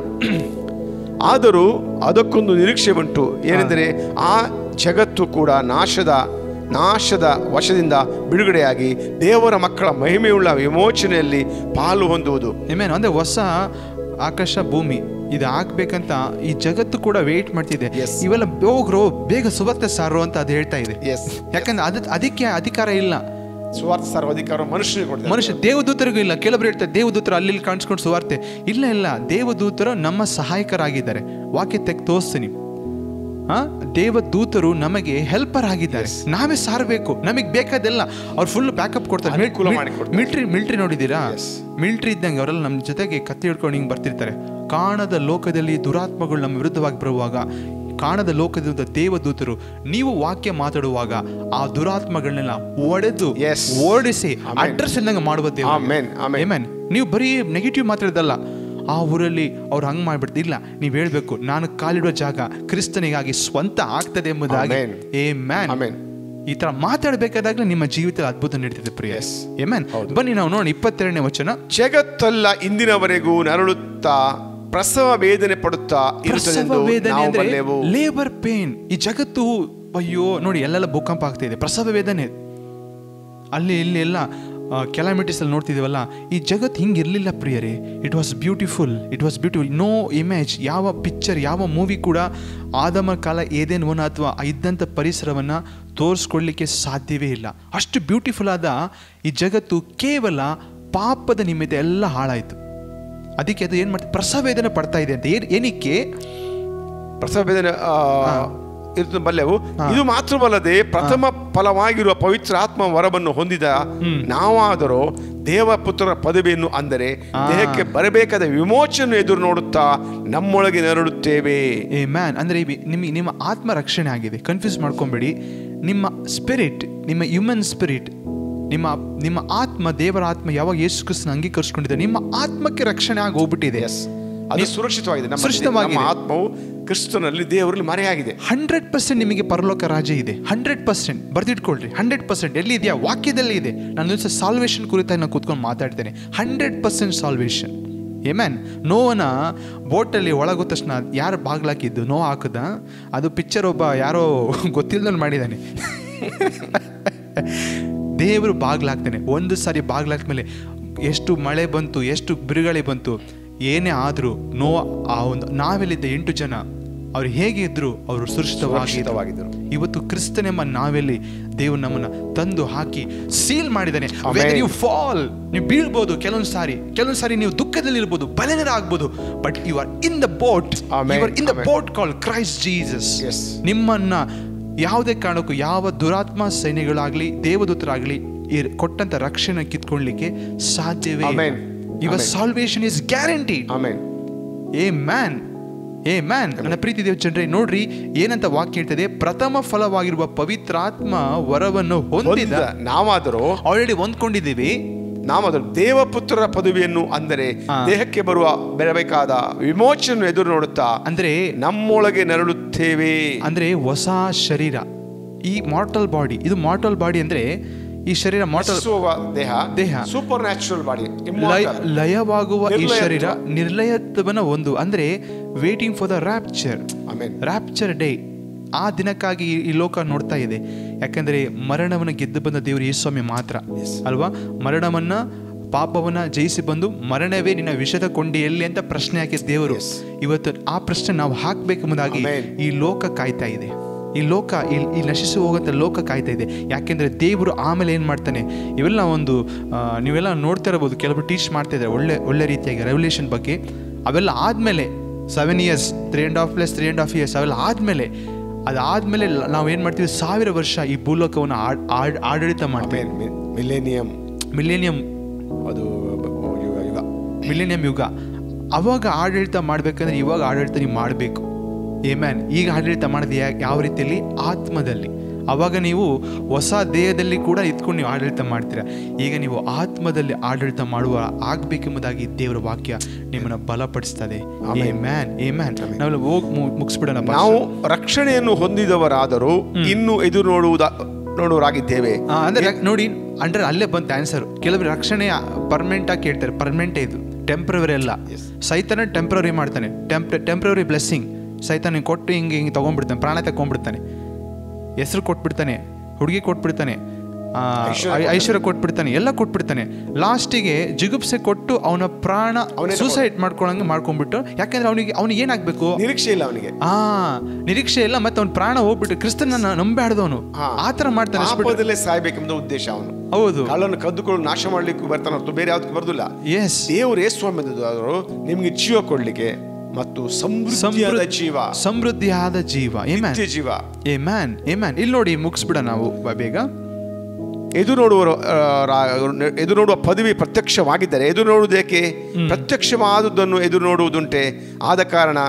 ಆದರೂ ಅದಕ್ಕೊಂದು ನಿರೀಕ್ಷೆ ಉಂಟು ಏನೆಂದರೆ ಆ ಜಗತ್ತು ಕೂಡ ನಾಶದ ನಾಶದ ವಶದಿಂದ ಬಿಡುಗಡೆಯಾಗಿ ದೇವರ ಮಕ್ಕಳ ಮಹಿಮೆಯುಳ್ಳ ವಿಮೋಚನೆಯಲ್ಲಿ ಪಾಲು ಹೊಂದುವುದು ಏಮೇನ್ ಅಂದ್ರೆ ಹೊಸ ಆಕಾಶ ಭೂಮಿ ಇದು ಆಗ್ಬೇಕಂತ ಈ ಜಗತ್ತು ಕೂಡ ವೇಟ್ ಮಾಡ್ತಿದೆ Yes. ಇವೆಲ್ಲ ಹೋಗ್ರೋ ಬೇಗ ಸುವರ್ತ ಸಾರು ಅಂತ ಅದು ಹೇಳ್ತಾ ಇದೆ ಎಸ್ ಯಾಕಂದ್ರೆ ಅದ ಅದಕ್ಕೆ ಅಧಿಕಾರ ಇಲ್ಲ ಸ್ವಾರ್ಥ ಸರ್ವ ಅಧಿಕಾರ ಮನುಷ್ಯನಿಗೆ ಕೊಡ್ತಾರೆ ಮನುಷ್ಯ ದೇವದೂತರಿಗೂ ಇಲ್ಲ ಕೆಲವರು ಹೇಳ್ತಾರೆ ದೇವದೂತರು ಅಲ್ಲಿ ಇಲ್ಲಿ ಕಾಣಿಸ್ಕೊಂಡು ಸುವಾರ್ತೆ ಇಲ್ಲ ಇಲ್ಲ ದೇವದೂತರು ನಮ್ಮ ಸಹಾಯಕರಾಗಿದ್ದಾರೆ ವಾಕ್ಯ ತೆಗ್ ತೋರಿಸ್ತೀನಿ ಆ ದೇವದೂತರು ನಮಗೆ ಹೆಲ್ಪರ್ ಆಗಿದ್ದಾರೆ ನಾವೇ ಸಾರಬೇಕು ನಮಗೆ ಬೇಕಾದೆಲ್ಲ ಅವ್ರು ಫುಲ್ ಬ್ಯಾಕಪ್ ಕೊಡ್ತಾರೆ ಅನುಕೂಲ ಮಾಡಿಕೊಡ್ತಾರೆ. ಮಿಲ್ಟ್ರಿ ಮಿಲ್ಟ್ರಿ ನೋಡಿದ್ದೀರಾ Yes. ಮಿಲ್ಟ್ರಿ ಇದ್ದಂಗೆ ಅವರೆಲ್ಲ ನಮ್ಮ ಜೊತೆಗೆ ಕತ್ತಿ ಹಿಡ್ಕೊಂಡು ಹಿಂಗೆ ಬರ್ತಿರ್ತಾರೆ ಕಾಣದ ಲೋಕದಲ್ಲಿ ದುರಾತ್ಮಗಳು ನಮ್ಮ ವಿರುದ್ಧವಾಗಿ ಬರುವಾಗ ಕಾಣದ ಲೋಕದಿಂದ ದೇವದೂತರು ನೀವು ವಾಕ್ಯ ಮಾತಾಡುವಾಗ ಆ ದುರಾತ್ಮಗಳನ್ನೆಲ್ಲ ಒಡೆದು Yes. ಓಡಿಸಿ Amen. ಅಡ್ರೆಸ್ ಇಲ್ದಂಗೆ ಮಾಡುವ ದೇವರು Amen. Amen. Amen. ನೀವು ಬರೀ ನೆಗೆಟಿವ್ ಮಾತಾಡೋದಲ್ಲ ಆ ಊರಲ್ಲಿ ಅವ್ರು ಹಂಗೆ ಮಾಡ್ಬಿಡ್ತು ಇಲ್ಲ ನೀವು ಹೇಳ್ಬೇಕು ನಾನು ಕಾಲಿಡುವ ಜಾಗ ಕ್ರಿಸ್ತನಿಗಾಗಿ ಸ್ವಂತ ಆಗ್ತದೆ ಎಂಬುದಾಗಿ Amen. ಏ ಮ್ಯಾನ್ Amen. ಈ ತರ ಮಾತಾಡಬೇಕಾದಾಗಲೇ ನಿಮ್ಮ ಜೀವಿತದಲ್ಲಿ ಅದ್ಭುತ ನಡೀತಿದೆ ಪ್ರಿಯ Yes. ಏ ಮ್ಯಾನ್ ಬನ್ನಿ ನಾವು ನೋಡಿ ಇಪ್ಪತ್ತೆರಡನೇ ವಚನ ಜಗತ್ತಲ್ಲ ಇಂದಿನವರೆಗೂ ನರಳುತ್ತಾ ಪ್ರಸವ ವೇದನೆ ಪಡುತ್ತಾ ಪ್ರಸವ ಇರುತ್ತದೆಂದು ವೇದನೆ ನಾವು ಅಂದ್ರೆ ಬಲ್ಲೆವು ಲೇಬರ್ ಪೇನ್ ಈ ಜಗತ್ತು ಅಯ್ಯೋ ನೋಡಿ ಎಲ್ಲೆಲ್ಲ ಭೂಕಂಪ ಆಗ್ತಾ ಇದೆ ಪ್ರಸವ ವೇದನೆ ಅಲ್ಲಿ ಇಲ್ಲಿ ಎಲ್ಲ ಕೆಲಾಮಿಟೀಸ್ ಅಲ್ಲಿ ನೋಡ್ತಿದ್ದೀವಲ್ಲ ಈ ಜಗತ್ತು ಹಿಂಗೆ ಇರಲಿಲ್ಲ ಪ್ರಿಯರೇ it was beautiful it was beautiful no image ಯಾವ ಪಿಕ್ಚರ್ ಯಾವ ಮೂವಿ ಕೂಡ ಆದಮ ಕಾಲ ಏದೇನ್ ವನ ಅಥವಾ ಇದ್ದಂಥ ಪರಿಸರವನ್ನು ತೋರಿಸ್ಕೊಳ್ಳಿಕ್ಕೆ ಸಾಧ್ಯವೇ ಇಲ್ಲ ಅಷ್ಟು ಬ್ಯೂಟಿಫುಲ್ ಆದ ಈ ಜಗತ್ತು ಕೇವಲ ಪಾಪದ ನಿಮಿತ್ತ ಎಲ್ಲ ಹಾಳಾಯಿತು ಅದಕ್ಕೆ ಅದು ಏನು ಮಾಡ್ತಾರೆ ಪ್ರಸವೇದನೆ ಪಡ್ತಾ ಇದೆ ಅಂತ ಏನ್ ಏನಕ್ಕೆ ಪ್ರಸವ ವೇದನೆ ಆ, ಇರುತ್ತದೆ ಬಲ್ಲೆವು ಇದು ಮಾತ್ರವಲ್ಲದೆ ಪ್ರಥಮ ಫಲವಾಗಿರುವ ಪವಿತ್ರ ಆತ್ಮ ವರವನ್ನು ಹೊಂದಿದ ನಾವಾದರೂ ದೇವಪುತ್ರರ ಪದವಿಯನ್ನು ಅಂದರೆ ದೇಹಕ್ಕೆ ಬರಬೇಕಾದ ವಿಮೋಚನೆ ಎದುರು ನೋಡುತ್ತಾ ನಮ್ಮೊಳಗೆ ನರಳುತ್ತೇವೆ ಏ ಮ್ಯಾನ್ ಅಂದರೆ ನಿಮಗೆ ನಿಮ್ಮ ಆತ್ಮ ರಕ್ಷಣೆ ಆಗಿದೆ ಕನ್ಫ್ಯೂಸ್ ಮಾಡ್ಕೊಂಬೇಡಿ ನಿಮ್ಮ ಸ್ಪಿರಿಟ್ ನಿಮ್ಮ ಹ್ಯೂಮನ್ ಸ್ಪಿರಿಟ್ ನಿಮ್ಮ ನಿಮ್ಮ ಆತ್ಮ ದೇವರ ಆತ್ಮ ಯಾವಾಗ ಯೇಸು ಕ್ರಿಸ್ತನ ಅಂಗೀಕರಿಸ್ಕೊಂಡಿದೆ ನಿಮ್ಮ ಆತ್ಮಕ್ಕೆ ರಕ್ಷಣೆ ಆಗಿ ಹೋಗ್ಬಿಟ್ಟಿದೆ ಎಸ್ ಅದು ಸುರಕ್ಷಿತವಾಗಿದೆ ನಮ್ಮ ಸುರಕ್ಷಿತವಾಗಿದೆ. ನಮ್ಮ ಆತ್ಮವು ಕ್ರಿಸ್ತನಲ್ಲಿ ದೇವರಲ್ಲಿ ಮರೆಯಾಗಿದೆ ಹಂಡ್ರೆಡ್ ಪರ್ಸೆಂಟ್ ನಿಮಗೆ ಪರಲೋಕ ರಾಜ್ಯ ಇದೆ ಹಂಡ್ರೆಡ್ ಪರ್ಸೆಂಟ್ ಬರ್ದಿಟ್ಕೊಳ್ರಿ ಹಂಡ್ರೆಡ್ ಪರ್ಸೆಂಟ್ ಎಲ್ಲಿ ಇದೆಯಾ ವಾಕ್ಯದಲ್ಲಿ ಇದೆ ನಾನು ದಿವಸ ಸಾಲ್ವೇಷನ್ ಕುರಿತಾಗಿ ನಾನು ಕೂತ್ಕೊಂಡು ಮಾತಾಡ್ತೇನೆ ಹಂಡ್ರೆಡ್ ಪರ್ಸೆಂಟ್ ಸಾಲ್ವೇಷನ್ ಏಮ್ಯಾನ್ ನೋವನ ಬೋಟಲ್ಲಿ ಒಳಗೋದ ತಕ್ಷಣ ಯಾರು ಬಾಗ್ಲಾಕಿದ್ದು ನೋವು ಹಾಕದ ಅದು ಪಿಕ್ಚರ್ ಒಬ್ಬ ಯಾರೋ ಗೊತ್ತಿಲ್ದವ್ನು ಮಾಡಿದ್ದಾನೆ ದೇವರು ಬಾಗ್ಲಾಕ್ತಾನೆ ಒಂದು ಸಾರಿ ಬಾಗ್ಲಾಕ್ಮೇಲೆ ಎಷ್ಟು ಮಳೆ ಬಂತು ಎಷ್ಟು ಬಿರುಗಾಳಿ ಬಂತು ಏನೇ ಆದರೂ ನೋ ಆ ಒಂದು ನಾವೆಲ್ಲಿದ್ದ ಎಂಟು ಜನ ಅವ್ರು ಹೇಗೆ ಇದ್ರು ಅವರು ಸುರಕ್ಷಿತವಾಗಿ ಸುರಕ್ಷಿತವಾಗಿದ್ದರು ಇವತ್ತು ಕ್ರಿಸ್ತನೆಂಬ ನಾವೆಲ್ಲಿ ದೇವರು ನಮ್ಮನ್ನ ತಂದು ಹಾಕಿ ಸೀಲ್ ಮಾಡಿದ್ದಾನೆ Amen. ಯು ಫಾಲ್ ನೀವು ಬೀಳ್ಬೋದು ಕೆಲವೊಂದು ಸಾರಿ ಕೆಲವೊಂದು ಸಾರಿ ನೀವು ದುಃಖದಲ್ಲಿ ಇರ್ಬೋದು ಬಲನರ ಆಗ್ಬೋದು but you are in the boat Amen. You are in the Amen. Boat call Christ Jesus Yes. ನಿಮ್ಮನ್ನ ಯಾವುದೇ ಕಾರಣಕ್ಕೂ ಯಾವ ದುರಾತ್ಮ ಸೈನ್ಯಗಳಾಗ್ಲಿ ದೇವದೂತರಾಗ್ಲಿ ಈ ಕೊಟ್ಟಂತ ರಕ್ಷಣೆ ಕಿತ್ಕೊಳ್ಳಿಕ್ಕೆ ಸಾಧ್ಯವೇ Amen. Your Amen. Salvation is guarantee amen amen ಏ ಮ್ಯಾನ್ ನನ್ನ ಪ್ರೀತಿ ದೇವ ಜನರೇ ನೋಡ್ರಿ ಏನಂತ ವಾಕ್ಯ ಹೇಳ್ತದೆ ಪ್ರಥಮ ಫಲವಾಗಿರುವ ಪವಿತ್ರಾತ್ಮ ವರವನ್ನು ಹೊಂದಿದ ಹೊಂದಿದ ನಾವಾದರೂ ಆಲ್ರೆಡಿ ಹೊಂದ್ಕೊಂಡಿದ್ದೀವಿ ನಾವಾದರೂ ದೇವಪುತ್ರರ ಪದವಿಯನ್ನು ಅಂದರೆ ಹಾ. ದೇಹಕ್ಕೆ ಬರುವ ಬರಬೇಕಾದ ವಿಮೋಚನೆ ಎದುರು ನೋಡುತ್ತಾ ಅಂದ್ರೆ ನಮ್ಮೊಳಗೆ ನರಳುತ್ತೇವೆ ಅಂದ್ರೆ ಹೊಸ ಶರೀರ ಈ ಮಾರ್ಟಲ್ ಬಾಡಿ ಇದು ಮಾರ್ಟಲ್ ಬಾಡಿ ಅಂದ್ರೆ ಈ ಶರೀರ ಮಾರ್ಟಲ್ ನಶಿಸುವ ದೇಹ ದೇಹ. ಸೂಪರ್ ನ್ಯಾಚುರಲ್ ಬಾಡಿ ಲಯ ಲಯವಾಗುವ ಈ ನಿರ್ಲಯತ್ವ. ಶರೀರ ನಿರ್ಲಯತ್ವನ ಒಂದು ಅಂದ್ರೆ waiting for the rapture amen rapture day ಆ ದಿನಕ್ಕಾಗಿ ಈ- ಈ ಲೋಕ ನೋಡ್ತಾ ಇದೆ ಯಾಕಂದ್ರೆ ಮರಣವನ್ನ ಗೆದ್ದು ಬಂದ ದೇವರು ಯೇಸ್ವಾಮಿ ಮಾತ್ರ Yes. ಅಲ್ವಾ ಮರಣವನ್ನ ಪಾಪವನ್ನ ಜಯಿಸಿ ಬಂದು ಮರಣವೇ ನಿನ್ನ ವಿಷದ ಕೊಂಡಿಯಲ್ಲಿ ಅಂತ ಪ್ರಶ್ನೆ ಹಾಕಿದ ದೇವರು Yes. ಇವತ್ತು ಆ ಪ್ರಶ್ನೆ ನಾವು ಹಾಕ್ಬೇಕೆಂಬುದಾಗಿ Amen. ಈ ಲೋಕ ಕಾಯ್ತಾ ಇದೆ ಈ ಲೋಕ ಈ ಈ ನಶಿಸಿ ಹೋಗುವಂಥ ಲೋಕ ಕಾಯ್ತಾ ಇದೆ ಯಾಕೆಂದ್ರೆ ದೇವರು ಆಮೇಲೆ ಏನು ಮಾಡ್ತಾನೆ ಇವೆಲ್ಲ ಒಂದು ಆ, ನೀವೆಲ್ಲ ನೋಡ್ತಾ ಇರಬಹುದು ಕೆಲವರು ಟೀಚ್ ಮಾಡ್ತಾ ಇದ್ದಾರೆ ಒಳ್ಳೆ ಒಳ್ಳೆ ರೀತಿಯಾಗಿ ರೆವಲ್ಯೂಷನ್ ಬಗ್ಗೆ ಅವೆಲ್ಲ ಆದಮೇಲೆ seven years three and half plus three and half years ಅವೆಲ್ಲ ಆದಮೇಲೆ ಅದಾದಮೇಲೆ ನಾವು ಏನು ಮಾಡ್ತೀವಿ ಸಾವಿರ ವರ್ಷ ಈ ಭೂಲೋಕವನ್ನು ಆಡ್- ಆಡ್- ಆಡಳಿತ ಮಾಡ್ತೀವಿ ಆಮೇನ್ ಮಿಲೇನಿಯಂ ಮಿಲೇನಿಯಂ ಅದು ಯುಗ ಯುಗ ಮಿಲೇನಿಯಂ ಯುಗ ಅವಾಗ ಆಡಳಿತ ಮಾಡ್ಬೇಕಂದ್ರೆ ಇವಾಗ ಆಡಳಿತ ನೀವು ಮಾಡಬೇಕು ಏಮ್ಯಾನ್ ಈಗ ಆಡಳಿತ ಮಾಡೋದು ಯಾ- ಯಾವ ರೀತಿಯಲ್ಲಿ ಆತ್ಮದಲ್ಲಿ ಅವಾಗ ನೀವು ಹೊಸ ದೇಹದಲ್ಲಿ ಕೂಡ ಇದ್ಕೊಂಡು ನೀವು ಆಡಳಿತ ಮಾಡ್ತೀರಾ ಈಗ ನೀವು ಆತ್ಮದಲ್ಲಿ ಆಡಳಿತ ಮಾಡುವ ಆಗ್ಬೇಕೆಂಬುದಾಗಿ ದೇವರ ವಾಕ್ಯ ನಿಮ್ಮನ್ನ ಬಲಪಡಿಸ್ತದೆ Amen. Amen amen ನಾವೆಲ್ಲ ಹೋಗಿ ಮುಗಿಸ್ಬಿಡೋಣ ನಾವು ರಕ್ಷಣೆಯನ್ನು ಹೊಂದಿದವರಾದರೂ ಇನ್ನು ಎದುರು ನೋಡುವುದ ನೋಡುವರಾಗಿದ್ದೇವೆ ಆ, ಅಂದ್ರೆ ರಕ್- ನೋಡಿ ಅಂದ್ರೆ ಅಲ್ಲೇ ಬಂತ ಆನ್ಸರ್ ಕೆಲವರು ರಕ್ಷಣೆ ಪರ್ಮನೆಂಟ್ ಆಗಿ ಕೇಳ್ತಾರೆ ಪರ್ಮನೆಂಟ್ ಇದು ಟೆಂಪ್ರವರಿ ಅಲ್ಲ Yes. ಸೈತಾನ ಟೆಂಪ್ರವರಿ ಮಾಡ್ತಾನೆ ಟೆಂಪ್ರ ಟೆಂಪ್ರವರಿ ಬ್ಲೆಸ್ಸಿಂಗ್ ಸೈತಾನ ಕೊಟ್ಟು ಹಿಂಗೆ ಹಿಂಗೆ ತೊಗೊಂಡ್ಬಿಡ್ತಾನೆ ಪ್ರಾಣ ತಗೊಂಡ್ಬಿಡ್ತಾನೆ ಹೆಸರು ಕೊಟ್ಬಿಡ್ತಾನೆ ಹುಡುಗಿ ಕೊಟ್ಬಿಡ್ತಾನೆ ಆ, ಐಶ್ವರ್ಯ ಐ- ಐಶ್ವರ್ಯ ಕೊಟ್ಬಿಡ್ತಾನೆ ಎಲ್ಲ ಕೊಟ್ಬಿಡ್ತಾನೆ ಲಾಸ್ಟಿಗೆ ಜಿಗುಪ್ಸೆ ಕೊಟ್ಟು ಅವನ ಪ್ರಾಣ ಅವನೇ ಸೂಸೈಡ್ ಮಾಡ್ಕೊಳಂಗೆ ಮಾಡ್ಕೊಂಡ್ಬಿಟ್ಟು ಯಾಕಂದ್ರೆ ಅವನಿಗೆ ಅವನಿಗೆ ಏನಾಗಬೇಕು ನಿರೀಕ್ಷೆ ಇಲ್ಲ ಅವನಿಗೆ ಆ ನಿರೀಕ್ಷೆ ಇಲ್ಲ ಮತ್ತೆ ಅವ್ನ ಪ್ರಾಣ ಹೋಗ್ಬಿಟ್ಟು ಕ್ರಿಸ್ತನ ನಂಬ್ಯಾಡ್ದವನು ಹಾ. ಆ ಥರ ಮಾಡ್ತಾನೆ ಅಷ್ಟ್ಬಿಟ್ಟು. ಪಾಪದಲ್ಲೇ ಸಾಯ್ಬೇಕೆಂಬ ಉದ್ದೇಶ ಅವನು ಹೌದು ಕಳ್ಳನ್ನು ಕದ್ದುಕೊಂಡು ನಾಶ ಮಾಡ್ಲಿಕ್ಕೆ ಬರ್ತಾನೆ ಹೊರತು ಬೇರೆ ಯಾವ್ದಕ್ಕೂ ಬರುದಿಲ್ಲ ಎಸ್ ದೇವರು ಯೇಸ್ವಾಮಿದಾದರು ನಿಮ್ಗೆ ಜೀವ ಕೊಡ್ಲಿಕ್ಕೆ ಮತ್ತು ಸಮೃದ್ಧಿಯಾದ ಜೀವ ಸಮೃದ್ಧಿಯಾದ ಜೀವ ಏಮ್ಯಾನ್ ನಿತ್ಯ ಜೀವ ಏ ಮ್ಯಾನ್ ಏ ಮ್ಯಾನ್ ಇಲ್ಲಿ ನೋಡಿ ಮುಗಿಸ್ಬಿಡ ನಾವು ಬ- ಬೇಗ ಎದು ನೋಡುವರು ಆ, ರಾ- ಎದು ನೋಡುವ ಪದವಿ ಪ್ರತ್ಯಕ್ಷವಾಗಿದ್ದರೆ ಎದು ನೋಡುವುದಕ್ಕೆ ಪ್ರತ್ಯಕ್ಷವಾದುದನ್ನು ಎದುರು ನೋಡುವುದುಂಟೆ ಆದ ಕಾರಣ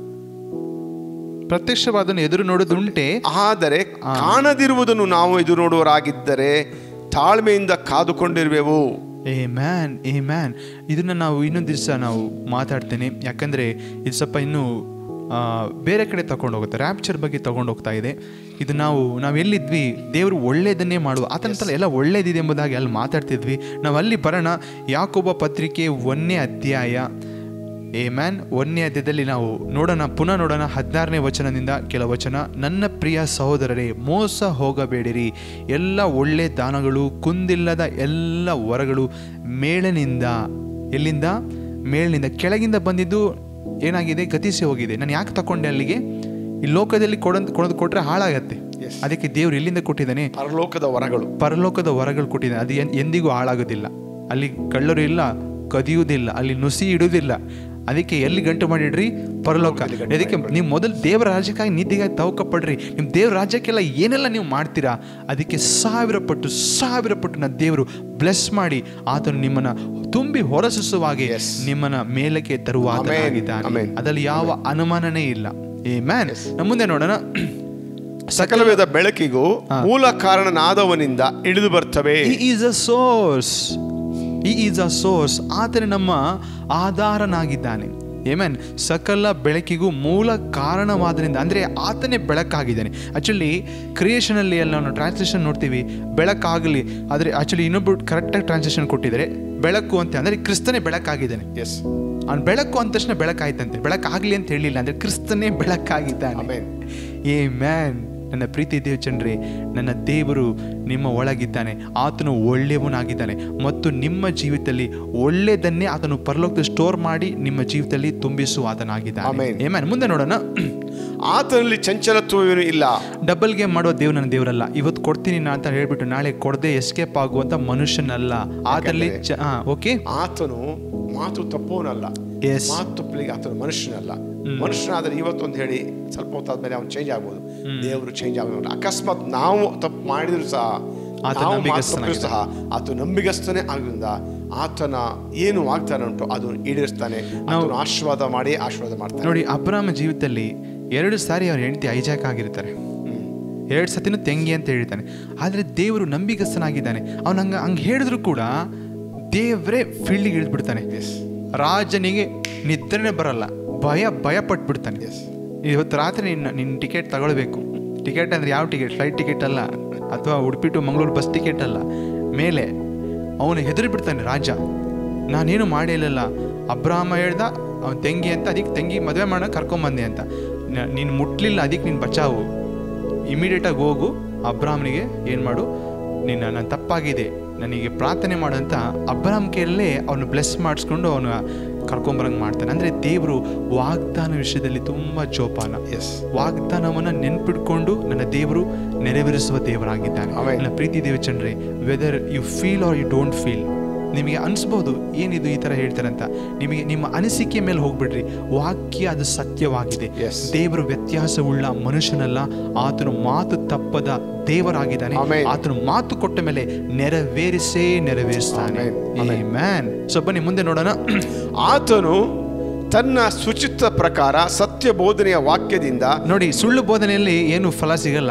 ಪ್ರತ್ಯಕ್ಷವಾದನ್ನು ಎದುರು ನೋಡೋದುಂಟೆ ಆದರೆ ಕಾಣದಿರುವುದನ್ನು ನಾವು ಎದುರು ನೋಡುವರಾಗಿದ್ದರೆ ತಾಳ್ಮೆಯಿಂದ ಕಾದುಕೊಂಡಿರುವೆವು ಏ ಮ್ಯಾನ್ ಏ ಮ್ಯಾನ್ ಇದನ್ನ ನಾವು ಇನ್ನೊಂದು ದಿವಸ ನಾವು ಮಾತಾಡ್ತೇನೆ ಯಾಕಂದ್ರೆ ಇದು ಸ್ವಲ್ಪ ಇನ್ನೂ ಆ, ಬೇರೆ ಕಡೆ ತಗೊಂಡು ಹೋಗುತ್ತೆ ರ್ಯಾಪ್ಚರ್ ಬಗ್ಗೆ ತಗೊಂಡು ಹೋಗ್ತಾ ಇದೆ ಇದು ನಾವು ನಾವು ಎಲ್ಲಿದ್ವಿ ದೇವರು ಒಳ್ಳೇದನ್ನೇ ಮಾಡುವ ಆತನ ಎಲ್ಲ ಒಳ್ಳೇದಿದೆ ಎಂಬುದಾಗಿ ಅಲ್ಲಿ ಮಾತಾಡ್ತಿದ್ವಿ ನಾವು ಅಲ್ಲಿ ಬರೋಣ ಯಾಕೊಬ್ಬ ಪತ್ರಿಕೆ ಒಂದನೇ ಅಧ್ಯಾಯ ಏ ಮ್ಯಾನ್ ಒಂದನೇ ಅಧ್ಯಾಯದಲ್ಲಿ ನಾವು ನೋಡೋಣ ಪುನಃ ನೋಡೋಣ ಹದಿನಾರನೇ ವಚನದಿಂದ ಕೆಲ ವಚನ ನನ್ನ ಪ್ರಿಯ ಸಹೋದರರೇ ಮೋಸ ಹೋಗಬೇಡಿರಿ ಎಲ್ಲ ಒಳ್ಳೆ ದಾನಗಳು ಕುಂದಿಲ್ಲದ ಎಲ್ಲ ವರಗಳು ಮೇಳನಿಂದ ಎಲ್ಲಿಂದ ಮೇಲಿನಿಂದ ಕೆಳಗಿಂದ ಬಂದಿದ್ದು ಏನಾಗಿದೆ ಗತಿಸಿ ಹೋಗಿದೆ ನಾನು ಯಾಕೆ ತಗೊಂಡೆ ಅಲ್ಲಿಗೆ ಈ ಲೋಕದಲ್ಲಿ ಕೊಡೋದು ಕೊಡೋದು ಕೊಟ್ಟರೆ ಹಾಳಾಗತ್ತೆ Yes. ಅದಕ್ಕೆ ದೇವ್ರು ಎಲ್ಲಿಂದ ಕೊಟ್ಟಿದ್ದಾನೆ ಪರಲೋಕದ ವರಗಳು ಪರಲೋಕದ ವರಗಳು ಕೊಟ್ಟಿದ್ದಾನೆ ಅದು ಎನ್- ಎಂದಿಗೂ ಹಾಳಾಗೋದಿಲ್ಲ ಅಲ್ಲಿ ಕಳ್ಳರು ಇಲ್ಲ ಕದಿಯುವುದಿಲ್ಲ ಅಲ್ಲಿ ನುಸಿ ಇಡುವುದಿಲ್ಲ ಅದಕ್ಕೆ ಎಲ್ಲಿ ಗಂಟು ಮಾಡಿಡ್ರಿ ಪರಲೋಕ ಅದಕ್ಕೆ ನೀವು ಮೊದಲು ದೇವರ ರಾಜ್ಯಕ್ಕಾಗಿ ನೀತಿಗಾಗಿ ತವಕ ಪಡ್ರಿ ನಿಮ್ಮ ದೇವ್ರ ರಾಜ್ಯಕ್ಕೆಲ್ಲ ಏನೆಲ್ಲ ನೀವು ಮಾಡ್ತೀರಾ ಅದಕ್ಕೆ ಸಾವಿರ ಪಟ್ಟು ಸಾವಿರ ಪಟ್ಟು ನನ್ನ ದೇವರು ಬ್ಲೆಸ್ ಮಾಡಿ ಆತನು ನಿಮ್ಮನ್ನ ತುಂಬಿ ಹೊರಸೂಸುವಾಗೆ Yes. ನಿಮ್ಮನ್ನ ಮೇಲಕ್ಕೆ Amen. ತರುವಾಗಿದ್ದಾನೆ Amen. ಅದರಲ್ಲಿ ಯಾವ ಅನುಮಾನನೇ ಇಲ್ಲ ಏ ಮ್ಯಾನ್ ನಮ್ಮ ಮುಂದೆ ನೋಡೋಣ ಸಕಲವೇದ ಬೆಳಕಿಗೂ ಮೂಲ ಕಾರಣನಾದವನಿಂದ ಇಳಿದು ಬರ್ತವೆ he is a source he is a source ಆತನೇ ನಮ್ಮ ಆಧಾರನಾಗಿದ್ದಾನೆ ಏಮನ್ ಸಕಲ ಬೆಳಕಿಗೂ ಮೂಲ ಕಾರಣವಾದ್ರಿಂದ ಅಂದರೆ ಆತನೇ ಬೆಳಕಾಗಿದ್ದಾನೆ ಆ್ಯಕ್ಚುಲಿ ಕ್ರಿಯೇಷನಲ್ಲಿ ಎಲ್ಲ ನಾವು ಟ್ರಾನ್ಸ್ಲೇಷನ್ ನೋಡ್ತೀವಿ ಬೆಳಕಾಗಲಿ ಆದರೆ ಆ್ಯಕ್ಚುಲಿ ಇನ್ನೊಬ್ಬರು ಕರೆಕ್ಟಾಗಿ ಟ್ರಾನ್ಸ್ಲೇಷನ್ ಕೊಟ್ಟಿದ್ದಾರೆ ಬೆಳಕು ಅಂತ ಅಂದರೆ ಕ್ರಿಸ್ತನೇ ಬೆಳಕಾಗಿದ್ದಾನೆ ಎಸ್ ಅವ್ನು ಬೆಳಕು ಅಂದ ತಕ್ಷಣ ಬೆಳಕಾಯ್ತಂತೆ ಬೆಳಕಾಗಲಿ ಅಂತ ಹೇಳಿಲ್ಲ ಅಂದರೆ ಕ್ರಿಸ್ತನೇ ಬೆಳಕಾಗಿದ್ದಾನೆ Amen. ಏ ಮ್ಯಾನ್ ನನ್ನ ಪ್ರೀತಿ ದೇವಚಂದ್ರೆ ನನ್ನ ದೇವರು ನಿಮ್ಮ ಒಳಗಿದ್ದಾನೆ ಆತನು ಒಳ್ಳೆಯವನಾಗಿದ್ದಾನೆ ಮತ್ತು ನಿಮ್ಮ ಜೀವಿತದಲ್ಲಿ ಒಳ್ಳೆಯದನ್ನೇ ಆತನು ಪರಲೋಕದಲ್ಲಿ ಸ್ಟೋರ್ ಮಾಡಿ ನಿಮ್ಮ ಜೀವಿತದಲ್ಲಿ ತುಂಬಿಸುವ ಆತನಾಗಿದ್ದಾನೆ Amen. ಏ ಮ್ಯಾನ್ ಮುಂದೆ ನೋಡೋಣ ಆತನಲ್ಲಿ ಚಂಚಲತ್ವವೇನು ಇಲ್ಲ ಡಬಲ್ ಗೇಮ್ ಮಾಡುವ ದೇವ್ರು ನನ್ನ ದೇವರಲ್ಲ ಇವತ್ತು ಕೊಡ್ತೀನಿ ನಾ ಅಂತ ಹೇಳ್ಬಿಟ್ಟು ನಾಳೆ ಕೊಡದೆ ಎಸ್ಕೇಪ್ ಆಗುವಂತ ಮನುಷ್ಯನಲ್ಲ ಆತಲ್ಲಿ ಓಕೆ ಆತನು ಮಾತು ತಪ್ಪೋನಲ್ಲ Yes. ಮಾತು ತಪ್ಪಲಿಗೆ ಆತನು ಮನುಷ್ಯನಲ್ಲ ಮನುಷ್ಯನಾದ್ರೆ ಇವತ್ತೊಂದು ಹೇಳಿ ಸ್ವಲ್ಪ ಹೊತ್ತಾದ್ಮೇಲೆ ಅವನು ಚೇಂಜ್ ಆಗ್ಬೋದು ದೇವರು ಚೇಂಜ್ ಆಗೋದು ಅಕಸ್ಮಾತ್ ನಾವು ತಪ್ಪು ಮಾಡಿದ್ರು ಸಹ ಆತ ನಾವು ಮಾತು ನಂಬಿಗಸ್ತನಾಗಿದ್ದಾನೆ. ತಪ್ಪಿದ್ರು ಸಹ ಆತ ನಂಬಿಗಸ್ತನೇ ಆದ್ರಿಂದ ಆತನ ಏನು ವಾಗ್ದಾನ ಉಂಟು ಅದನ್ನು ಈಡೇರಿಸ್ತಾನೆ ಆತನು ಆಶೀರ್ವಾದ ಮಾಡಿ ಆಶೀರ್ವಾದ ಮಾಡ್ತಾನೆ ನೋಡಿ ಅಬ್ರಾಮ ಜೀವಿತದಲ್ಲಿ ಎರಡು ಸಾರಿ ಅವ್ರ ಹೆಂಡತಿ ಐಜಾಕ್ ಆಗಿರ್ತಾರೆ ಎರಡು ಸತಿನೂ ತೆಂಗಿ ಅಂತ ಹೇಳ್ತಾನೆ ಆದರೆ ದೇವರು ನಂಬಿಗಸ್ತನಾಗಿದ್ದಾನೆ ಅವನು ಹಂಗ ಹಂಗೆ ಹೇಳಿದ್ರು ಕೂಡ ದೇವರೇ ಫೀಲ್ಡಿಗೆ ಇಳಿದ್ಬಿಡ್ತಾನೆ ಎಸ್ ರಾಜನಿಗೆ ನಿದ್ರೆನೇ ಬರಲ್ಲ ಭಯ ಭಯ ಪಟ್ಬಿಡ್ತಾನೆ ಎಸ್ ಇವತ್ತು ರಾತ್ರಿ ನಿನ್ನ ನಿನ್ನ ಟಿಕೆಟ್ ತಗೊಳ್ಬೇಕು ಟಿಕೆಟ್ ಅಂದರೆ ಯಾವ ಟಿಕೆಟ್ ಫ್ಲೈಟ್ ಟಿಕೆಟ್ ಅಲ್ಲ ಅಥವಾ Udupi to Mangaluru bus ticket ಅಲ್ಲ ಮೇಲೆ ಅವನು ಹೆದರಿ ಬಿಡ್ತಾನೆ ರಾಜ ನಾನೇನು ಮಾಡಿಲ್ಲ ಅಬ್ರಾಮ ಹೇಳ್ದ ಅವನ ತಂಗಿ ಅಂತ ಅದಕ್ಕೆ ತಂಗಿ ಮದುವೆ ಮಾಡೋ ಕರ್ಕೊಂಬಂದೆ ಅಂತ ನೀನು ಮುಟ್ಲಿಲ್ಲ ಅದಕ್ಕೆ ನೀನು ಬಚಾವು ಇಮಿಡಿಯೇಟಾಗಿ ಹೋಗು ಅಬ್ರಾಮ್ನಿಗೆ ಏನು ಮಾಡು ನಿನ್ನ ನನ್ನ ತಪ್ಪಾಗಿದೆ ನನಗೆ ಪ್ರಾರ್ಥನೆ ಮಾಡಂತ ಅಬ್ರಾಮ್ ಕೈಯಲ್ಲೇ ಅವನು ಬ್ಲೆಸ್ ಮಾಡಿಸ್ಕೊಂಡು ಅವನು ಕರ್ಕೊಂಬರಂಗೆ ಮಾಡ್ತಾನೆ ಅಂದರೆ ದೇವರು ವಾಗ್ದಾನ ವಿಷಯದಲ್ಲಿ ತುಂಬ ಜೋಪಾನ ಎಸ್ ವಾಗ್ದಾನವನ್ನು ನೆನ್ಪಿಟ್ಕೊಂಡು ನನ್ನ ದೇವರು ನೆರವೇರಿಸುವ ದೇವರಾಗಿದ್ದಾನೆ Amen. ನನ್ನ ಪ್ರೀತಿ ದೇವಚಂದ್ರೆ whether you feel or you don't feel ನಿಮಗೆ ಅನಿಸ್ಬೋದು ಏನಿದು ಈ ಥರ ಹೇಳ್ತಾರೆ ಅಂತ ನಿಮಗೆ ನಿಮ್ಮ ಅನಿಸಿಕೆ ಮೇಲೆ ಹೋಗ್ಬಿಡ್ರಿ ವಾಕ್ಯ ಅದು ಸತ್ಯವಾಗಿದೆ Yes. ದೇವರು ವ್ಯತ್ಯಾಸವುಳ್ಳ ಮನುಷ್ಯನಲ್ಲ ಆತನು ಮಾತು ತಪ್ಪದ ದೇವರಾಗಿದ್ದಾನೆ Amen. ಆತನು ಮಾತು ಕೊಟ್ಟ ಮೇಲೆ ನೆರವೇರಿಸೇ ನೆರವೇರಿಸ್ತಾನೆ Amen. ಮ್ಯಾನ್ ಸೊ ಬನ್ನಿ ಮುಂದೆ ನೋಡೋಣ ಆತನು ತನ್ನ ಸುಚಿತ್ತ ಪ್ರಕಾರ ಸತ್ಯ ಬೋಧನೆಯ ವಾಕ್ಯದಿಂದ ನೋಡಿ ಸುಳ್ಳು ಬೋಧನೆಯಲ್ಲಿ ಏನು ಫಲ ಸಿಗಲ್ಲ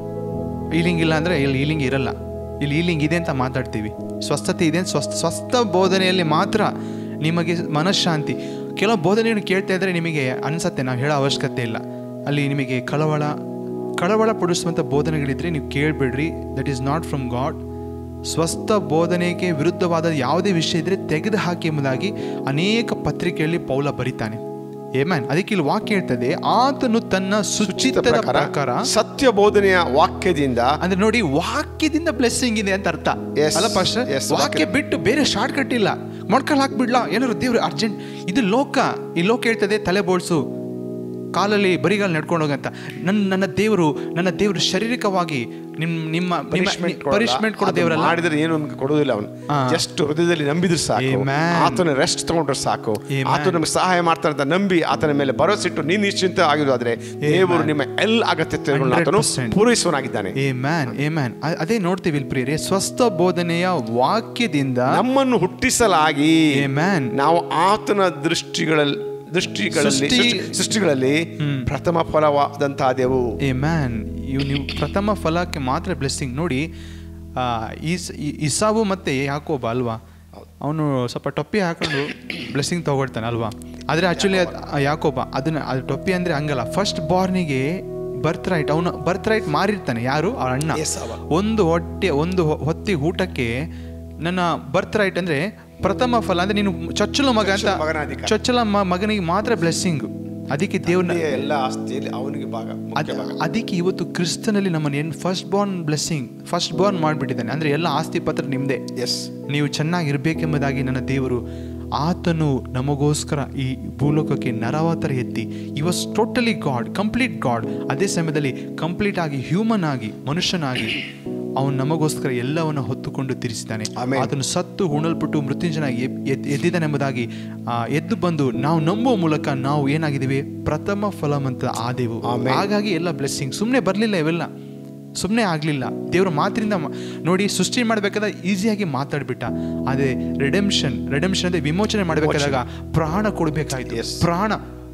ಈಲಿಂಗ್ ಇಲ್ಲ ಅಂದರೆ ಇಲ್ಲಿ ಈಲಿಂಗ್ ಇರಲ್ಲ ಇಲ್ಲಿ ಈಲಿಂಗ್ ಇದೆ ಅಂತ ಮಾತಾಡ್ತೀವಿ ಸ್ವಸ್ಥತೆ ಇದೆ ಅಂತ ಸ್ವಸ್ಥ ಸ್ವಸ್ಥ ಬೋಧನೆಯಲ್ಲಿ ಮಾತ್ರ ನಿಮಗೆ ಮನಃಶಾಂತಿ ಕೆಲವು ಬೋಧನೆಯನ್ನು ಕೇಳ್ತಾ ಇದ್ದರೆ ನಿಮಗೆ ಅನಿಸತ್ತೆ ನಾವು ಹೇಳೋ ಅವಶ್ಯಕತೆ ಇಲ್ಲ ಅಲ್ಲಿ ನಿಮಗೆ ಕಳವಳ ಕಳವಳ ಪಡಿಸುವಂಥ ಬೋಧನೆಗಳಿದ್ರೆ ನೀವು ಕೇಳಬೇಡ್ರಿ that is not from God ಸ್ವಸ್ಥ ಬೋಧನೆಗೆ ವಿರುದ್ಧವಾದ ಯಾವುದೇ ವಿಷಯ ಇದ್ರೆ ತೆಗೆದು ಹಾಕಿ ಎಂಬುದಾಗಿ ಅನೇಕ ಪತ್ರಿಕೆಯಲ್ಲಿ ಪೌಲ ಬರಿತಾನೆ ಏಮ್ಯಾನ್ ಅದಕ್ಕೆ ಇಲ್ಲಿ ವಾಕ್ಯ ಹೇಳ್ತದೆ ಆತನು ತನ್ನ ಸುಚಿತದ ಪ್ರಕಾರ ಸತ್ಯ ಬೋಧನೆಯ ವಾಕ್ಯದಿಂದ ಅಂದ್ರೆ ನೋಡಿ ವಾಕ್ಯದಿಂದ ಬ್ಲೆಸ್ಸಿಂಗ್ ಇದೆ ಅಂತ ಅರ್ಥ Yes, ಅಲ್ಲ ಪಾಸ್ಟರ್ yes, ವಾಕ್ಯ ಬಿಟ್ಟು ಬೇರೆ ಶಾರ್ಟ್ ಕಟ್ ಇಲ್ಲ ಮೊಡ್ಕಲ್ ಹಾಕ್ಬಿಡ್ಲಾ ಏನಾದ್ರು ದೇವ್ರು ಅರ್ಜೆಂಟ್ ಇದು ಲೋಕ ಈ ಲೋಕ ಹೇಳ್ತದೆ ತಲೆ ಬೋಳ್ಸು ಕಾಲಲ್ಲಿ ಬರಿಗಾಲ್ ನಡ್ಕೊಂಡು ಹೋಗಂತ ನನ್ನ ನನ್ನ ದೇವರು ನನ್ನ ದೇವರು ಶಾರೀರಿಕವಾಗಿ ನಿಮ್ ನಿಮ್ಮ ಪನಿಷ್ಮೆಂಟ್ ಪನಿಷ್ಮೆಂಟ್ ಕೊಡೋ ದೇವರಲ್ಲ ಮಾಡಿದ್ರೆ ಏನು ನಮ್ಗೆ ಕೊಡೋದಿಲ್ಲ ಅವನು ಹಾ. ಜಸ್ಟ್ ಹೃದಯದಲ್ಲಿ ನಂಬಿದ್ರೆ ಸಾಕು Amen. ಆತನ ರೆಸ್ಟ್ ತಗೊಂಡ್ರೆ ಸಾಕು Amen. ಆತ ನಮ್ಗೆ ಸಹಾಯ ಮಾಡ್ತಾನೆ ಅಂತ ನಂಬಿ ಆತನ ಮೇಲೆ ಭರವಸೆ ಇಟ್ಟು ನೀನು ನಿಶ್ಚಿಂತ ಆಗಿರೋದಾದ್ರೆ ದೇವರು ನಿಮ್ಮ ಎಲ್ಲ ಅಗತ್ಯತೆಗಳನ್ನ ಆತನು 100%. ಪೂರೈಸುವನಾಗಿದ್ದಾನೆ ಏ ಮ್ಯಾನ್ ಏ ಮ್ಯಾನ್ ಅದೇ ನೋಡ್ತೀವಿ ಇಲ್ಲಿ ಪ್ರಿಯರೇ ಸ್ವಸ್ಥ ಬೋಧನೆಯ ವಾಕ್ಯದಿಂದ ನಮ್ಮನ್ನು ಹುಟ್ಟಿಸಲಾಗಿ ಏ ಮ್ಯಾನ್ ನಾವು ಆತನ ದೃಷ್ಟಿಗಳಲ್ಲಿ ದೃಷ್ಟಿಗಳಲ್ಲಿ ಸೃಷ್ಟಿ- ಸೃಷ್ಟಿ- ಸೃಷ್ಟಿಗಳಲ್ಲಿ ಪ್ರಥಮ ಫಲವಾದಂತಾದೆವು ಏ ಮ್ಯಾನ್ ಇವು ನೀವು ಪ್ರಥಮ ಫಲಕ್ಕೆ ಮಾತ್ರ ಬ್ಲೆಸ್ಸಿಂಗ್ ನೋಡಿ ಆ, ಈಸ್- ಈ- ಇಸಾವು ಮತ್ತೆ ಯಾಕೋಬ ಅಲ್ವಾ ಅವನು ಸ್ವಲ್ಪ ಟೊಪ್ಪಿ ಹಾಕೊಂಡು ಬ್ಲೆಸ್ಸಿಂಗ್ ತಗೊಳ್ತಾನೆ ಅಲ್ವಾ ಆದರೆ ಆ್ಯಕ್ಚುಲಿ ಯಾಕೋಬ ಅದನ್ನ ಅದು ಟೊಪ್ಪಿ ಅಂದರೆ ಹಂಗಲ್ಲ ಫಸ್ಟ್ ಬಾರ್ನಿಗೆ ಬರ್ತ್ ರೈಟ್ ಅವನು ಬರ್ತ್ ರೈಟ್ ಮಾರಿರ್ತಾನೆ ಯಾರು ಅವ್ರ ಅಣ್ಣ ಏಸಾವ. ಒಂದು ಹೊಟ್ಟೆ ಒಂದು ಹೊ- ಹೊತ್ತಿಗೆ ಊಟಕ್ಕೆ ನನ್ನ ಬರ್ತ್ ರೈಟ್ ಅಂದರೆ ಪ್ರಥಮ ಫಲ ಅಂದರೆ ನೀನು ಚೊಚ್ಚಲ ಮಗ ಅಂತ ಚೊಚ್ಚಲ ಮಗನ ಅಧಿಕಾರ. ಚೊಚ್ಚಲ ಮ- ಮಗನಿಗೆ ಮಾತ್ರ ಬ್ಲೆಸ್ಸಿಂಗ್ ಅದಕ್ಕೆ ದೇವ್ರನ್ನ ತಂದೆಯ ಎಲ್ಲ ಆಸ್ತಿಯಲ್ಲಿ ಅವನಿಗೆ ಭಾಗ ಮುಖ್ಯ ಅದ್- ಭಾಗ ಅದಕ್ಕೆ ಇವತ್ತು ಕ್ರಿಸ್ತನಲ್ಲಿ ನಮ್ಮನ್ನು ಏನು first born blessing first born ಮಾಡಿಬಿಟ್ಟಿದ್ದಾನೆ ಅಂದರೆ ಎಲ್ಲ ಆಸ್ತಿ ಪತ್ರ ನಿಮ್ಮದೇ ಎಸ್ ನೀವು ಚೆನ್ನಾಗಿರ್ಬೇಕೆಂಬುದಾಗಿ ನನ್ನ ದೇವರು ಆತನು ನಮಗೋಸ್ಕರ ಈ ಭೂಲೋಕಕ್ಕೆ ನರವತರ ಎತ್ತಿ he was totally God complete God ಅದೇ ಸಮಯದಲ್ಲಿ ಕಂಪ್ಲೀಟ್ ಆಗಿ ಹ್ಯೂಮನ್ ಆಗಿ ಮನುಷ್ಯನಾಗಿ ಅವನು ನಮಗೋಸ್ಕರ ಎಲ್ಲವನ್ನು ಹೊತ್ತುಕೊಂಡು ತಿರ್ಸಿದ್ದಾನೆ Amen. ಆತನು ಸತ್ತು ಉಣಲ್ಪಟ್ಟು ಮೃತ್ಯುಂಜನಾಗಿ ಎದ್- ಎದ್- ಎದ್ದಿದ್ದಾನೆಂಬುದಾಗಿ ಆ, ಎದ್ದು ಬಂದು ನಾವು ನಂಬುವ ಮೂಲಕ ನಾವು ಏನಾಗಿದ್ದೀವಿ ಪ್ರಥಮ ಫಲವಂತ ಆದೆವು Amen. ಹಾಗಾಗಿ ಎಲ್ಲ ಬ್ಲೆಸ್ಸಿಂಗ್ ಸುಮ್ಮನೆ ಬರಲಿಲ್ಲ ಇವೆಲ್ಲ ಸುಮ್ಮನೆ ಆಗಲಿಲ್ಲ ದೇವ್ರ ಮಾತಿನಿಂದ ಮ- ನೋಡಿ ಸೃಷ್ಟಿ ಮಾಡಬೇಕಾದ್ರೆ ಈಸಿಯಾಗಿ ಮಾತಾಡ್ಬಿಟ್ಟ ಅದೇ ರೆಡೆಮ್ಷನ್ ರೆಡೆಮ್ಷನ್ ಅಂದರೆ ವಿಮೋಚನೆ ಮಾಡಬೇಕಾದಾಗ ಪ್ರಾಣ ಕೊಡಬೇಕಾಯ್ತು Yes. ಪ್ರಾಣ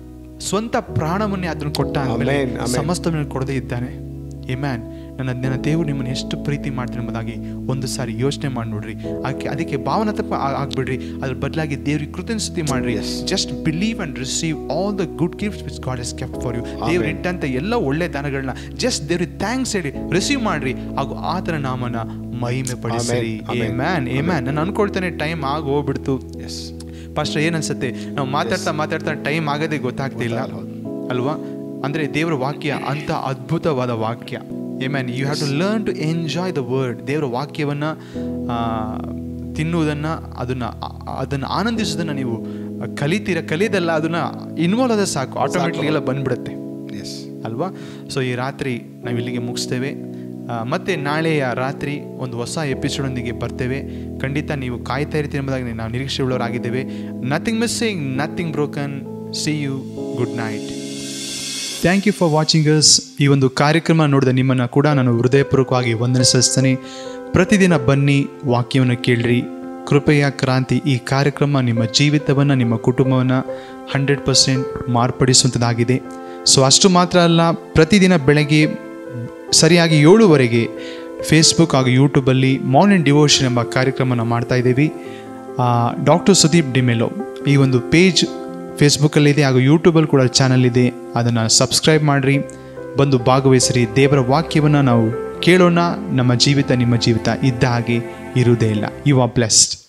ಸ್ವಂತ ಪ್ರಾಣವನ್ನೇ ಅದನ್ನು ಕೊಟ್ಟ ಅಂದಮೇಲೆ Amen, amen. ಸಮಸ್ತವನ್ನು ಕೊಡದೇ ಇದ್ದಾನೆ ಮ್ಯಾನ್ ನನ್ನ ನನ್ನ ದೇವರು ನಿಮ್ಮನ್ನು ಎಷ್ಟು ಪ್ರೀತಿ ಮಾಡ್ತಾನೆ ಎಂಬುದಾಗಿ ಒಂದು ಸಾರಿ ಯೋಚನೆ ಮಾಡಿ ನೋಡ್ರಿ ಅದಕ್ಕೆ ಅದಕ್ಕೆ ಭಾವನಾತ್ಮಕ ಆ- ಆಗ್ಬಿಡ್ರಿ ಅದ್ರ ಬದಲಾಗಿ ದೇವ್ರಿಗೆ ಕೃತಜ್ಞತೆ ಮಾಡ್ರಿ Yes. Just believe and receive all the good gifts which God has kept for you ದೇವ್ರು ಇಟ್ಟಂತ ಎಲ್ಲ ಒಳ್ಳೆ ದಾನಗಳನ್ನ ಜಸ್ಟ್ ದೇವ್ರಿಗೆ ಥ್ಯಾಂಕ್ಸ್ ಹೇಳಿ ರಿಸೀವ್ ಮಾಡ್ರಿ ಹಾಗೂ ಆತನ ನಾಮನ ಮಹಿಮೆ ಪಡಿಸಿರಿ Amen. ಏ Amen. ಮ್ಯಾನ್ ಏ ಮ್ಯಾನ್ ನಾನು ಅನ್ಕೊಳ್ತೇನೆ ಟೈಮ್ ಆಗಿ ಹೋಗ್ಬಿಡ್ತು ಎಸ್ ಫಸ್ಟ್ ಏನ್ ಅನ್ಸುತ್ತೆ ನಾವು ಮಾತಾಡ್ತಾ ಮಾತಾಡ್ತಾ ಟೈಮ್ ಆಗೋದೇ ಗೊತ್ತಾಗ್ತಿಲ್ಲ ಅಲ್ವಾ ಅಂದ್ರೆ ದೇವರ ವಾಕ್ಯ ಅಂತ ಅದ್ಭುತವಾದ ವಾಕ್ಯ amen you have to learn to enjoy the word ದೇವರ ವಾಕ್ಯವನ್ನ ಆ, ತಿನ್ನುವುದನ್ನ ಅದನ್ನ ಆ- ಅದನ್ನ ಆನಂದಿಸೋದನ್ನ ನೀವು ಕಲಿತೀರ ಕಲಿಯೋದಲ್ಲ ಅದನ್ನ ಇನ್ವಾಲ್ವ್ ಆದ ಸಾಕು ಆಟೋಮೆಟಿಕ್ ಎಲ್ಲ ಬಂದ್ಬಿಡುತ್ತೆ ಎಸ್ ಅಲ್ವಾ ಸೊ ಈ ರಾತ್ರಿ ನಾವು ಇಲ್ಲಿಗೆ ಮುಗಿಸ್ತೇವೆ ಆ, ಮತ್ತೆ ನಾಳೆಯ ರಾತ್ರಿ ಒಂದು ಹೊಸ ಎಪಿಸೋಡೊಂದಿಗೆ ಬರ್ತೇವೆ ಖಂಡಿತ ನೀವು ಕಾಯ್ತಾ ಇರ್ತೀರಿ ಎಂಬುದಾಗಿ ನಾವು ನಿರೀಕ್ಷೆ ಉಳ್ಳವರಾಗಿದ್ದೇವೆ nothing missing nothing broken see you good night thank you for watching us ಈ ಒಂದು ಕಾರ್ಯಕ್ರಮ ನೋಡಿದ ನಿಮ್ಮನ್ನು ಕೂಡ ನಾನು ಹೃದಯಪೂರ್ವಕವಾಗಿ ವಂದನೆ ಸಲ್ಲಿಸ್ತೇನೆ ಪ್ರತಿದಿನ ಬನ್ನಿ ವಾಕ್ಯವನ್ನು ಕೇಳ್ರಿ ಕೃಪೆಯ ಕ್ರಾಂತಿ ಈ ಕಾರ್ಯಕ್ರಮ ನಿಮ್ಮ ಜೀವಿತವನ್ನು ನಿಮ್ಮ ಕುಟುಂಬವನ್ನು ಹಂಡ್ರೆಡ್ ಪರ್ಸೆಂಟ್ ಮಾರ್ಪಡಿಸುವಂಥದ್ದಾಗಿದೆ ಸೊ ಅಷ್ಟು ಮಾತ್ರ ಅಲ್ಲ ಪ್ರತಿದಿನ ಬೆಳಗ್ಗೆ ಸರಿಯಾಗಿ ಏಳುವರೆಗೆ ಫೇಸ್ಬುಕ್ ಹಾಗೂ ಯೂಟ್ಯೂಬಲ್ಲಿ ಮಾರ್ನಿಂಗ್ ಡಿವೋಷನ್ ಎಂಬ ಕಾರ್ಯಕ್ರಮನ ಮಾಡ್ತಾ ಇದ್ದೀವಿ ಡಾಕ್ಟರ್ ಸುದೀಪ್ ಡಿಮೆಲೋ ಈ ಒಂದು ಪೇಜ್ ಫೇಸ್ಬುಕ್ಕಲ್ಲಿದೆ ಹಾಗೂ ಯೂಟ್ಯೂಬಲ್ಲಿ ಕೂಡ ಚಾನಲ್ ಇದೆ ಅದನ್ನು ಸಬ್ಸ್ಕ್ರೈಬ್ ಮಾಡಿರಿ ಬಂದು ಭಾಗವಹಿಸಿರಿ ದೇವರ ವಾಕ್ಯವನ್ನು ನಾವು ಕೇಳೋಣ ನಮ್ಮ ಜೀವಿತ ನಿಮ್ಮ ಜೀವಿತ ಇದ್ದ ಹಾಗೆ ಇರುವುದೇ ಇಲ್ಲ ಯು ಆರ್ ಬ್ಲೆಸ್ಡ್